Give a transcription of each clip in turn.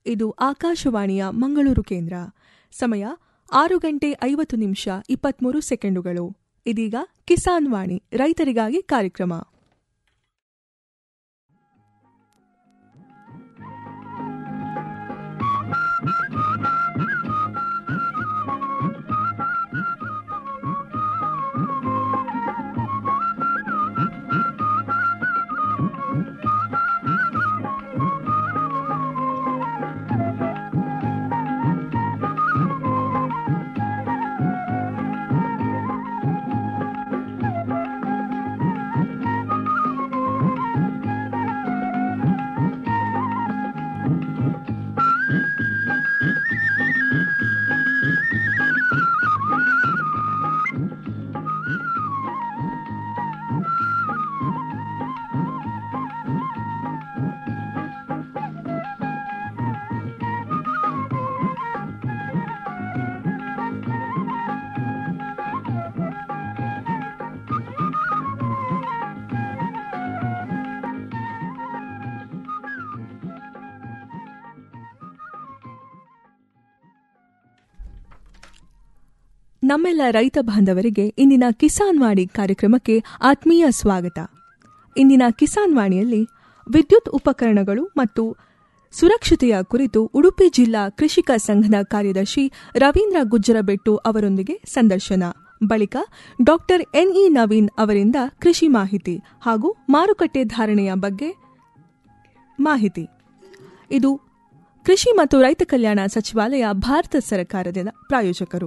ಇದು ಆಕಾಶವಾಣಿಯ ಮಂಗಳೂರು ಕೇಂದ್ರ ಸಮಯ ಆರು ಗಂಟೆ ಐವತ್ತು ನಿಮಿಷ ಇಪ್ಪತ್ಮೂರು ಸೆಕೆಂಡುಗಳು ಇದೀಗ ಕಿಸಾನ್ ವಾಣಿ ರೈತರಿಗಾಗಿ ಕಾರ್ಯಕ್ರಮ ನಮ್ಮೆಲ್ಲ ರೈತ ಬಾಂಧವರಿಗೆ ಇಂದಿನ ಕಿಸಾನ್ ವಾಣಿ ಕಾರ್ಯಕ್ರಮಕ್ಕೆ ಆತ್ಮೀಯ ಸ್ವಾಗತ ಇಂದಿನ ಕಿಸಾನ್ ವಾಣಿಯಲ್ಲಿ ವಿದ್ಯುತ್ ಉಪಕರಣಗಳು ಮತ್ತು ಸುರಕ್ಷತೆಯ ಕುರಿತು ಉಡುಪಿ ಜಿಲ್ಲಾ ಕೃಷಿಕ ಸಂಘದ ಕಾರ್ಯದರ್ಶಿ ರವೀಂದ್ರ ಗುಜ್ಜರಬೆಟ್ಟು ಅವರೊಂದಿಗೆ ಸಂದರ್ಶನ ಬಳಿಕ ಡಾಕ್ಟರ್ ಎನ್ಇ ನವೀನ್ ಅವರಿಂದ ಕೃಷಿ ಮಾಹಿತಿ ಹಾಗೂ ಮಾರುಕಟ್ಟೆ ಧಾರಣೆಯ ಬಗ್ಗೆ ಮಾಹಿತಿ ಇದು ಕೃಷಿ ಮತ್ತು ರೈತ ಕಲ್ಯಾಣ ಸಚಿವಾಲಯ ಭಾರತ ಸರ್ಕಾರದ ಪ್ರಾಯೋಜಕರು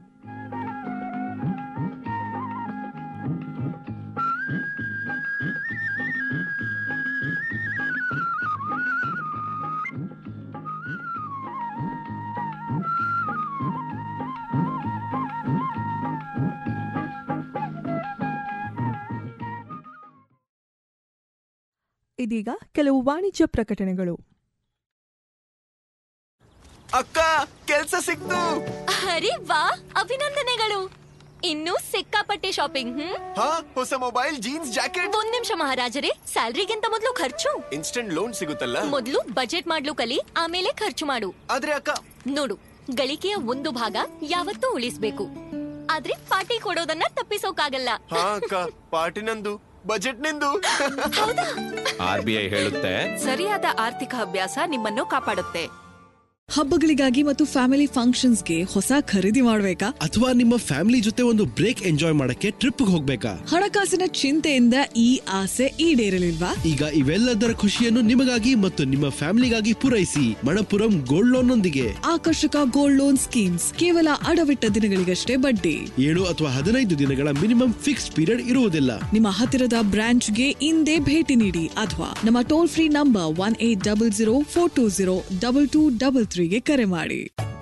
ಇದೀಗ ಕೆಲವು ವಾಣಿಜ್ಯ ಪ್ರಕಟಣೆಗಳು ಅಕ್ಕ ಕೆಲ್ಸ ಸಿಕ್ತು ಅರೆ ವಾ ಅಭಿನಂದನೆಗಳು ಇನ್ನೂ ಸಿಕ್ಕಾಪಟ್ಟೆ ಶಾಪಿಂಗ್ ಹ್ಮ್ ಹಾ ಹೊಸ ಮೊಬೈಲ್ ಜೀನ್ಸ್ ಜಾಕೆಟ್ ಒಂದ್ ನಿಮಿಷ ಮಹಾರಾಜರೇ ಸ್ಯಾಲ್ರಿಗಿಂತ ಮೊದಲು ಖರ್ಚು ಇನ್ಸ್ಟೆಂಟ್ ಲೋನ್ ಸಿಗುತ್ತಲ್ಲ ಮೊದಲು ಬಜೆಟ್ ಮಾಡ್ಲು ಕಲಿ ಆಮೇಲೆ ಖರ್ಚು ಮಾಡು ಆದ್ರೆ ಅಕ್ಕ ನೋಡು ಗಳಿಕೆಯ ಒಂದು ಭಾಗ ಯಾವತ್ತೂ ಉಳಿಸ್ಬೇಕು ಆದ್ರೆ ಪಾರ್ಟಿ ಕೊಡೋದನ್ನ ತಪ್ಪಿಸೋಕಾಗಲ್ಲ ಹಾ ಅಕ್ಕ ಪಾರ್ಟಿ ನಂದು ಬಜೆಟ್ ನಿಂದು ಆರ್ ಬಿ ಐ ಹೇಳುತ್ತೆ ಸರಿಯಾದ ಆರ್ಥಿಕ ಅಭ್ಯಾಸ ನಿಮ್ಮನ್ನು ಕಾಪಾಡುತ್ತೆ ಹಬ್ಬಗಳಿಗಾಗಿ ಮತ್ತು ಫ್ಯಾಮಿಲಿ ಫಂಕ್ಷನ್ಸ್ಗೆ ಹೊಸ ಖರೀದಿ ಮಾಡಬೇಕಾ ಅಥವಾ ನಿಮ್ಮ ಫ್ಯಾಮಿಲಿ ಜೊತೆ ಒಂದು ಬ್ರೇಕ್ ಎಂಜಾಯ್ ಮಾಡಕ್ಕೆ ಟ್ರಿಪ್ ಹೋಗ್ಬೇಕಾ ಹಣಕಾಸಿನ ಚಿಂತೆಯಿಂದ ಈ ಆಸೆ ಈಡೇರಲಿಲ್ವಾ ಈಗ ಇವೆಲ್ಲದರ ಖುಷಿಯನ್ನು ನಿಮಗಾಗಿ ಮತ್ತು ನಿಮ್ಮ ಫ್ಯಾಮಿಲಿಗಾಗಿ ಪೂರೈಸಿ ಮಣಪುರಂ ಗೋಲ್ಡ್ ಲೋನ್ ನೊಂದಿಗೆ ಆಕರ್ಷಕ ಗೋಲ್ಡ್ ಲೋನ್ ಸ್ಕೀಮ್ಸ್ ಕೇವಲ ಅಡವಿಟ್ಟ ದಿನಗಳಿಗಷ್ಟೇ ಬಡ್ಡಿ ಏಳು ಅಥವಾ ಹದಿನೈದು ದಿನಗಳ ಮಿನಿಮಮ್ ಫಿಕ್ಸ್ಡ್ ಪೀರಿಯಡ್ ಇರುವುದಿಲ್ಲ ನಿಮ್ಮ ಹತ್ತಿರದ ಬ್ರಾಂಚ್ಗೆ ಇಂದೇ ಭೇಟಿ ನೀಡಿ ಅಥವಾ ನಮ್ಮ toll free number one eight double zero four two zero double two double ತ್ರೀಗೆ ಕರೆ ಮಾಡಿ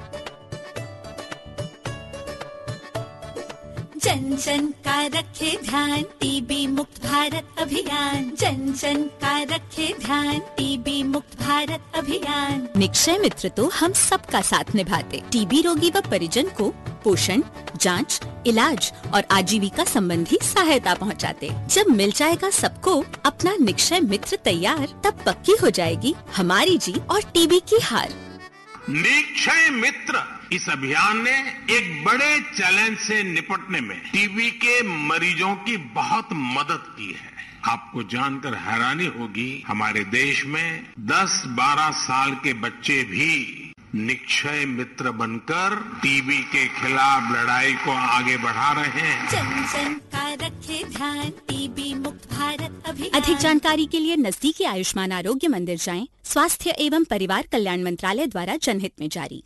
जन जन का रखे ध्यान टीबी मुक्त भारत अभियान जन जन का रखे ध्यान टीबी मुक्त भारत अभियान निक्षय मित्र तो हम सबका साथ निभाते टीबी रोगी व परिजन को पोषण जांच, इलाज और आजीविका संबंधी सहायता पहुंचाते। जब मिल जाएगा सबको अपना निक्षय मित्र तैयार तब पक्की हो जाएगी हमारी जीत और टीबी की हार निक्षय मित्र इस अभियान ने एक बड़े चैलेंज से निपटने में टीबी के मरीजों की बहुत मदद की है आपको जानकर हैरानी होगी हमारे देश में 10-12 साल के बच्चे भी निक्षय मित्र बनकर टीबी के खिलाफ लड़ाई को आगे बढ़ा रहे हैं जन जन का रखे ध्यान टीबी मुक्त भारत अभियान अधिक जानकारी के लिए नजदीकी आयुष्मान आरोग्य मंदिर जाएं स्वास्थ्य एवं परिवार कल्याण मंत्रालय द्वारा जनहित में जारी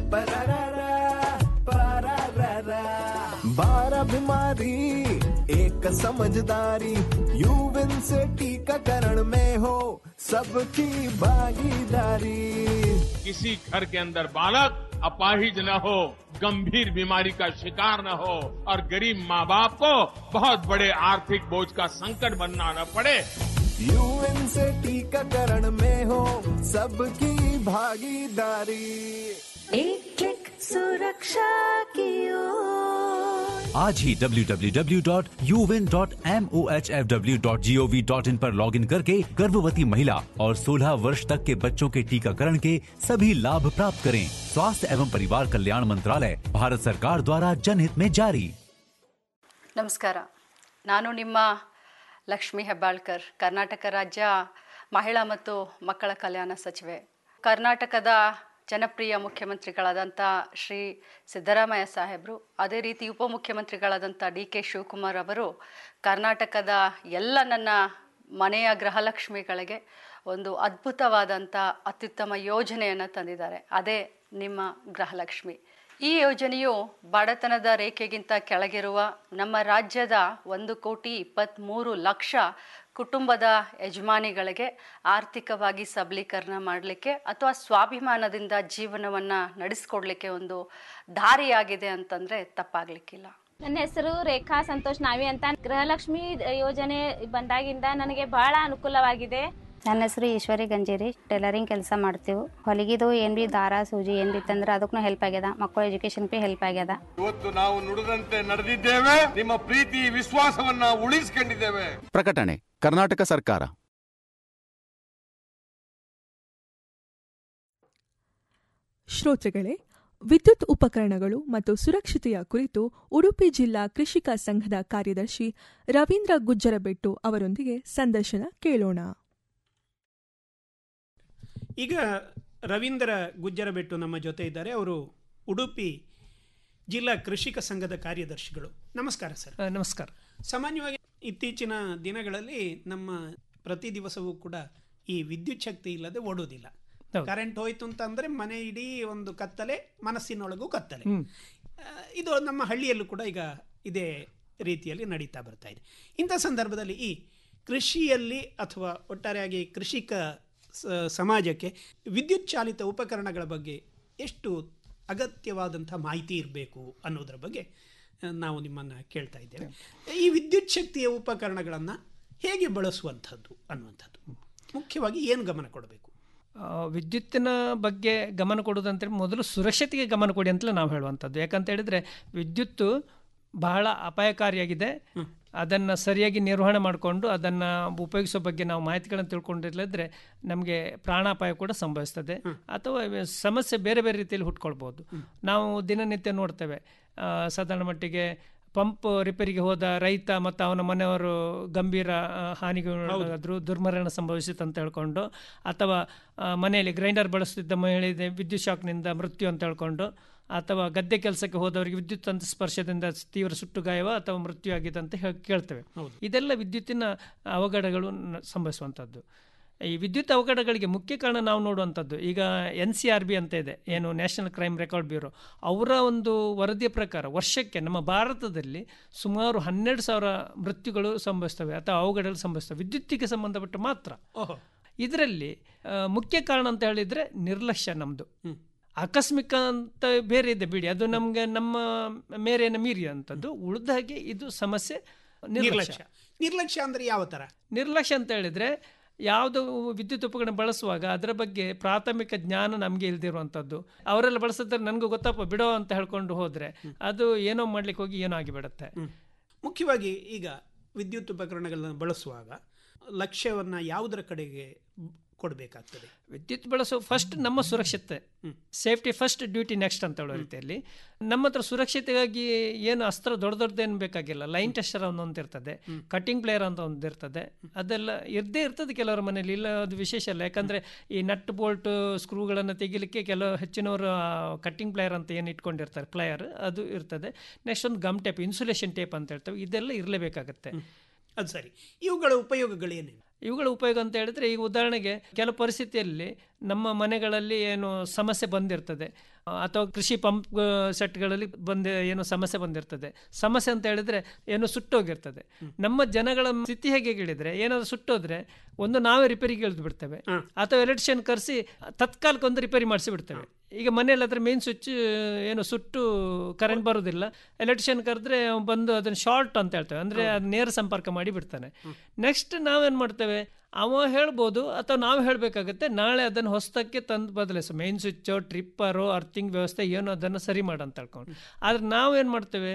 बारह बीमारी एक समझदारी यूविन से टीकाकरण में हो सबकी भागीदारी किसी घर के अंदर बालक अपाहिज न हो गंभीर बीमारी का शिकार न हो और गरीब माँ बाप को बहुत बड़े आर्थिक बोझ का संकट बनना न पड़े यूएन से टीकाकरण में हो सबकी भागीदारी एक क्लिक सुरक्षा की ओर आज ही www.uvin.mohfw.gov.in पर लॉगिन करके गर्भवती महिला और 16 वर्ष तक के बच्चों के टीकाकरण के सभी लाभ प्राप्त करें स्वास्थ्य एवं परिवार कल्याण मंत्रालय भारत सरकार द्वारा जनहित में जारी ನಮಸ್ಕಾರ ನಾನು ನಿಮ್ಮ ಲಕ್ಷ್ಮಿ ಹೆಬ್ಬಾಳ್ಕರ್ ಕರ್ನಾಟಕ ರಾಜ್ಯ ಮಹಿಳಾ ಮತ್ತು ಮಕ್ಕಳ ಕಲ್ಯಾಣ ಸಚಿವೆ ಕರ್ನಾಟಕದ ಜನಪ್ರಿಯ ಮುಖ್ಯಮಂತ್ರಿಗಳಾದಂಥ ಶ್ರೀ ಸಿದ್ದರಾಮಯ್ಯ ಸಾಹೇಬರು ಅದೇ ರೀತಿ ಉಪಮುಖ್ಯಮಂತ್ರಿಗಳಾದಂಥ ಡಿ ಕೆ ಶಿವಕುಮಾರ್ ಅವರು ಕರ್ನಾಟಕದ ಎಲ್ಲ ನನ್ನ ಮನೆಯ ಗೃಹಲಕ್ಷ್ಮಿಗಳಿಗೆ ಒಂದು ಅದ್ಭುತವಾದಂಥ ಅತ್ಯುತ್ತಮ ಯೋಜನೆಯನ್ನು ತಂದಿದ್ದಾರೆ ಅದೇ ನಿಮ್ಮ ಗೃಹಲಕ್ಷ್ಮಿ ಈ ಯೋಜನೆಯು ಬಡತನದ ರೇಖೆಗಿಂತ ಕೆಳಗಿರುವ ನಮ್ಮ ರಾಜ್ಯದ ಒಂದು ಕೋಟಿ ಇಪ್ಪತ್ತ್ಮೂರು ಲಕ್ಷ ಕುಟುಂಬದ ಯಜಮಾನಿಗಳಿಗೆ ಆರ್ಥಿಕವಾಗಿ ಸಬಲೀಕರಣ ಮಾಡಲಿಕ್ಕೆ ಅಥವಾ ಸ್ವಾಭಿಮಾನದಿಂದ ಜೀವನವನ್ನು ನಡೆಸ್ಕೊಡ್ಲಿಕ್ಕೆ ಒಂದು ದಾರಿಯಾಗಿದೆ ಅಂತಂದರೆ ತಪ್ಪಾಗಲಿಕ್ಕಿಲ್ಲ ನನ್ನ ಹೆಸರು ರೇಖಾ ಸಂತೋಷ್ ನಾವಿ ಅಂತ ಗೃಹಲಕ್ಷ್ಮಿ ಯೋಜನೆ ಬಂದಾಗಿಂದ ನನಗೆ ಬಹಳ ಅನುಕೂಲವಾಗಿದೆ ನನ್ನ ಹೆಸರು ಈಶ್ವರಿ ಗಂಜೇರಿ ಟೈಲರಿಂಗ್ ಕೆಲಸ ಮಾಡ್ತೀವಿ ಹೊಲಿಗಿದು ಏನ್ ಬಿ ದಾರ ಸೂಜಿ ಏನ್ ಬಿ ತಂದ್ರೆ ಅದಕ್ಕೂ ಹೆಲ್ಪ್ ಆಗ್ಯದ ಮಕ್ಕಳ ಎಜುಕೇಶನ್ ಬಿ ಹೆಲ್ಪ್ ಆಗ್ಯದ ಇವತ್ತು ನಾವು ನುಡಿದಂತೆ ನಡೆದಿದ್ದೇವೆ ನಿಮ್ಮ ಪ್ರೀತಿ ವಿಶ್ವಾಸವನ್ನ ಉಳಿಸಿಕೊಂಡಿದ್ದೇವೆ ಪ್ರಕಟಣೆ ಕರ್ನಾಟಕ ಸರ್ಕಾರ ಶ್ರೋತೃಗಳೇ ವಿದ್ಯುತ್ ಉಪಕರಣಗಳು ಮತ್ತು ಸುರಕ್ಷತೆಯ ಕುರಿತು ಉಡುಪಿ ಜಿಲ್ಲಾ ಕೃಷಿಕ ಸಂಘದ ಕಾರ್ಯದರ್ಶಿ ರವೀಂದ್ರ ಗುಜ್ಜರಬೆಟ್ಟು ಅವರೊಂದಿಗೆ ಸಂದರ್ಶನ ಕೇಳೋಣ ಈಗ ರವೀಂದ್ರ ಗುಜ್ಜರಬೆಟ್ಟು ನಮ್ಮ ಜೊತೆ ಇದ್ದಾರೆ ಅವರು ಉಡುಪಿ ಜಿಲ್ಲಾ ಕೃಷಿಕ ಸಂಘದ ಕಾರ್ಯದರ್ಶಿಗಳು ನಮಸ್ಕಾರ ಸರ್ ನಮಸ್ಕಾರ ಸಾಮಾನ್ಯವಾಗಿ ಇತ್ತೀಚಿನ ದಿನಗಳಲ್ಲಿ ನಮ್ಮ ಪ್ರತಿ ದಿವಸವೂ ಕೂಡ ಈ ವಿದ್ಯುತ್ ಶಕ್ತಿ ಇಲ್ಲದೆ ಓಡೋದಿಲ್ಲ ಕರೆಂಟ್ ಹೋಯ್ತು ಅಂತ ಅಂದ್ರೆ ಮನೆ ಇಡೀ ಒಂದು ಕತ್ತಲೆ ಮನಸ್ಸಿನೊಳಗೂ ಕತ್ತಲೆ ಆ, ಇದು ನಮ್ಮ ಹಳ್ಳಿಯಲ್ಲೂ ಕೂಡ ಈಗ ಇದೇ ರೀತಿಯಲ್ಲಿ ನಡೀತಾ ಬರ್ತಾ ಇದೆ ಇಂಥ ಸಂದರ್ಭದಲ್ಲಿ ಈ ಕೃಷಿಯಲ್ಲಿ ಅಥವಾ ಒಟ್ಟಾರೆಯಾಗಿ ಕೃಷಿಕ ಸ- ಸಮಾಜಕ್ಕೆ ವಿದ್ಯುತ್ ಚಾಲಿತ ಉಪಕರಣಗಳ ಬಗ್ಗೆ ಎಷ್ಟು ಅಗತ್ಯವಾದಂಥ ಮಾಹಿತಿ ಇರಬೇಕು ಅನ್ನೋದರ ಬಗ್ಗೆ ಆ, ನಾವು ನಿಮ್ಮನ್ನು ಕೇಳ್ತಾ ಇದ್ದೇವೆ ಈ ವಿದ್ಯುತ್ ಶಕ್ತಿಯ ಉಪಕರಣಗಳನ್ನು ಹೇಗೆ ಬಳಸುವಂಥದ್ದು ಅನ್ನುವಂಥದ್ದು ಮುಖ್ಯವಾಗಿ ಏನು ಗಮನ ಕೊಡಬೇಕು ಆ, ವಿದ್ಯುತ್ತಿನ ಬಗ್ಗೆ ಗಮನ ಕೊಡೋದಂತೇಳಿ ಮೊದಲು ಸುರಕ್ಷತೆಗೆ ಗಮನ ಕೊಡಿ ಅಂತಲೇ ನಾವು ಹೇಳುವಂಥದ್ದು ಯಾಕಂತ ಹೇಳಿದರೆ ವಿದ್ಯುತ್ತು ಬಹಳ ಅಪಾಯಕಾರಿಯಾಗಿದೆ ಅದನ್ನು ಸರಿಯಾಗಿ ನಿರ್ವಹಣೆ ಮಾಡಿಕೊಂಡು ಅದನ್ನು ಉಪಯೋಗಿಸೋ ಬಗ್ಗೆ ನಾವು ಮಾಹಿತಿಗಳನ್ನು ತಿಳ್ಕೊಂಡಿಲ್ಲದ್ರೆ ನಮಗೆ ಪ್ರಾಣಾಪಾಯ ಕೂಡ ಸಂಭವಿಸ್ತದೆ ಅಥವಾ ಇವೆ ಸಮಸ್ಯೆ ಬೇರೆ ಬೇರೆ ರೀತಿಯಲ್ಲಿ ಹುಟ್ಕೊಳ್ಬೋದು ನಾವು ದಿನನಿತ್ಯ ನೋಡ್ತೇವೆ ಆ, ಸಾಧಾರಣ ಮಟ್ಟಿಗೆ ಪಂಪ್ ರಿಪೇರಿಗೆ ಹೋದ ರೈತ ಮತ್ತು ಅವನ ಮನೆಯವರು ಗಂಭೀರ ಆ, ಹಾನಿಗೆ ಒಳಗಾದ್ರು ದುರ್ಮರಣ ಸಂಭವಿಸಿತು ಅಂತ ಹೇಳ್ಕೊಂಡು ಅಥವಾ ಆ, ಮನೆಯಲ್ಲಿ ಗ್ರೈಂಡರ್ ಬಳಸುತ್ತಿದ್ದ ಮಹಿಳೆ ವಿದ್ಯುತ್ ಶಾಕ್ನಿಂದ ಮೃತ್ಯು ಅಂತ ಹೇಳ್ಕೊಂಡು ಅಥವಾ ಗದ್ದೆ ಕೆಲಸಕ್ಕೆ ಹೋದವರಿಗೆ ವಿದ್ಯುತ್ ತಂತ್ರ ಸ್ಪರ್ಶದಿಂದ ತೀವ್ರ ಸುಟ್ಟು ಗಾಯವ ಅಥವಾ ಮೃತ್ಯು ಆಗಿದೆ ಅಂತ ಹೇಳಿ ಕೇಳ್ತೇವೆ ಇದೆಲ್ಲ ವಿದ್ಯುತ್ತಿನ ಅವಘಡಗಳು ನ- ಸಂಭವಿಸುವಂಥದ್ದು ಈ ವಿದ್ಯುತ್ ಅವಘಡಗಳಿಗೆ ಮುಖ್ಯ ಕಾರಣ ನಾವು ನೋಡುವಂಥದ್ದು ಈಗ ಎನ್ ಸಿ ಆರ್ ಬಿ ಅಂತ ಇದೆ ಏನು ನ್ಯಾಷನಲ್ ಕ್ರೈಮ್ ರೆಕಾರ್ಡ್ ಬ್ಯೂರೋ ಅವರ ಒಂದು ವರದಿಯ ಪ್ರಕಾರ ವರ್ಷಕ್ಕೆ ನಮ್ಮ ಭಾರತದಲ್ಲಿ ಸುಮಾರು ಹನ್ನೆರಡು ಸಾವಿರ ಮೃತ್ಯುಗಳು ಸಂಭವಿಸ್ತವೆ ಅಥವಾ ಅವಘಡಗಳು ಸಂಭವಿಸ್ತವೆ ವಿದ್ಯುತ್ತಿಗೆ ಸಂಬಂಧಪಟ್ಟ ಮಾತ್ರ ಓಹೋ ಇದರಲ್ಲಿ ಆ, ಮುಖ್ಯ ಕಾರಣ ಅಂತ ಹೇಳಿದರೆ ನಿರ್ಲಕ್ಷ್ಯ ನಮ್ಮದು ಆಕಸ್ಮಿಕ ಅಂತ ಬೇರೆ ಇದೆ ಬಿಡಿ ಅದು ನಮಗೆ ನಮ್ಮ ಮೇರೆಯನ್ನು ಮೀರಿದಂಥದ್ದು ಉಳಿದ ಹಾಗೆ ಇದು ಸಮಸ್ಯೆ ನಿರ್ಲಕ್ಷ್ಯ ನಿರ್ಲಕ್ಷ್ಯ ನಿರ್ಲಕ್ಷ್ಯ ಅಂದ್ರೆ ಯಾವ ಥರ ನಿರ್ಲಕ್ಷ್ಯ ಅಂತ ಹೇಳಿದರೆ ಯಾವುದು ವಿದ್ಯುತ್ ಉಪಕರಣ ಬಳಸುವಾಗ ಅದರ ಬಗ್ಗೆ ಪ್ರಾಥಮಿಕ ಜ್ಞಾನ ನಮಗೆ ಇಲ್ದಿರುವಂಥದ್ದು ಅವರೆಲ್ಲ ಬಳಸಿದ್ರೆ ನನಗೂ ಗೊತ್ತಪ್ಪ ಬಿಡೋ ಅಂತ ಹೇಳ್ಕೊಂಡು ಹೋದರೆ ಅದು ಏನೋ ಮಾಡ್ಲಿಕ್ಕೆ ಹೋಗಿ ಏನೋ ಆಗಿಬಿಡುತ್ತೆ ಮುಖ್ಯವಾಗಿ ಈಗ ವಿದ್ಯುತ್ ಉಪಕರಣಗಳನ್ನು ಬಳಸುವಾಗ ಲಕ್ಷ್ಯವನ್ನು ಯಾವುದರ ಕಡೆಗೆ ಕೊಡಬೇಕಾಗ್ತದೆ ವಿದ್ಯುತ್ ಬಳಸೋ ಫಸ್ಟ್ ನಮ್ಮ ಸುರಕ್ಷತೆ ಸೇಫ್ಟಿ ಫಸ್ಟ್ ಡ್ಯೂಟಿ ನೆಕ್ಸ್ಟ್ ಅಂತ ಹೇಳೋ ರೀತಿಯಲ್ಲಿ ನಮ್ಮ ಹತ್ರ ಸುರಕ್ಷತೆಗಾಗಿ ಏನು ಅಸ್ತ್ರ ದೊಡ್ಡ ದೊಡ್ಡದೇನು ಬೇಕಾಗಿಲ್ಲ ಲೈನ್ ಟೆಸ್ಟರ್ ಒಂದೊಂದು ಇರ್ತದೆ ಕಟಿಂಗ್ ಪ್ಲೇಯರ್ ಅಂತ ಒಂದು ಇರ್ತದೆ ಅದೆಲ್ಲ ಇರದೇ ಇರ್ತದೆ ಕೆಲವರ ಮನೇಲಿ ಇಲ್ಲ ಅದು ವಿಶೇಷ ಅಲ್ಲ ಯಾಕಂದರೆ ಈ ನಟ್ ಬೋಲ್ಟ್ ಸ್ಕ್ರೂಗಳನ್ನು ತೆಗಿಲಿಕ್ಕೆ ಕೆಲವು ಹೆಚ್ಚಿನವರು ಕಟ್ಟಿಂಗ್ ಪ್ಲೇಯರ್ ಅಂತ ಏನು ಇಟ್ಕೊಂಡಿರ್ತಾರೆ ಪ್ಲೇಯರ್ ಅದು ಇರ್ತದೆ ನೆಕ್ಸ್ಟ್ ಒಂದು ಗಮ್ ಟೇಪ್ ಇನ್ಸುಲೇಷನ್ ಟೇಪ್ ಅಂತ ಹೇಳ್ತೇವೆ ಇದೆಲ್ಲ ಇರಲೇಬೇಕಾಗತ್ತೆ ಅದು ಸರಿ ಇವುಗಳ ಉಪಯೋಗಗಳೇನೇನು ಇವುಗಳ ಉಪಯೋಗ ಅಂತ ಹೇಳಿದ್ರೆ ಈಗ ಉದಾಹರಣೆಗೆ ಕೆಲವು ಪರಿಸ್ಥಿತಿಯಲ್ಲಿ ನಮ್ಮ ಮನೆಗಳಲ್ಲಿ ಏನು ಸಮಸ್ಯೆ ಬಂದಿರ್ತದೆ ಆ, ಅಥವಾ ಕೃಷಿ ಪಂಪ್ ಆ, ಸೆಟ್ಗಳಲ್ಲಿ ಬಂದ ಏನು ಸಮಸ್ಯೆ ಬಂದಿರ್ತದೆ ಸಮಸ್ಯೆ ಅಂತ ಹೇಳಿದ್ರೆ ಏನು ಸುಟ್ಟೋಗಿರ್ತದೆ ನಮ್ಮ ಜನಗಳ ಸ್ಥಿತಿ ಹೇಗೆ ಹೇಳಿದ್ರೆ ಏನಾದ್ರು ಸುಟ್ಟೋದ್ರೆ ಒಂದು ನಾವೇ ರಿಪೇರಿಗೆ ಇಳಿದು ಬಿಡ್ತೇವೆ ಅಥವಾ ಎಲೆಕ್ಟ್ರಿಷಿಯನ್ ಕರೆಸಿ ತತ್ಕಾಲಕ್ಕೆ ಒಂದು ರಿಪೇರಿ ಮಾಡಿಸಿ ಬಿಡ್ತೇವೆ ಈಗ ಮನೆಯಲ್ಲಿ ಅದ್ರ ಮೇನ್ ಸ್ವಿಚ್ ಏನು ಸುಟ್ಟು ಕರೆಂಟ್ ಬರೋದಿಲ್ಲ ಎಲೆಕ್ಟ್ರಿಷಿಯನ್ ಕರೆದ್ರೆ ಅವ್ನು ಬಂದು ಅದನ್ನು ಶಾರ್ಟ್ ಅಂತ ಹೇಳ್ತೇವೆ ಅಂದರೆ ಅದು ನೇರ ಸಂಪರ್ಕ ಮಾಡಿ ಬಿಡ್ತಾನೆ ನೆಕ್ಸ್ಟ್ ನಾವೇನು ಮಾಡ್ತೇವೆ ಅವ ಹೇಳ್ಬೋದು ಅಥವಾ ನಾವು ಹೇಳಬೇಕಾಗತ್ತೆ ನಾಳೆ ಅದನ್ನು ಹೊಸದಕ್ಕೆ ತಂದು ಬದಲಿಸು ಮೇನ್ ಸ್ವಿಚ್ಚು ಟ್ರಿಪ್ಪರು ಅರ್ಥಿಂಗ್ ವ್ಯವಸ್ಥೆ ಏನೋ ಅದನ್ನು ಸರಿ ಮಾಡಂತ ಹೇಳ್ಕೊಂಡು ಆದ್ರೆ ನಾವೇನು ಮಾಡ್ತೇವೆ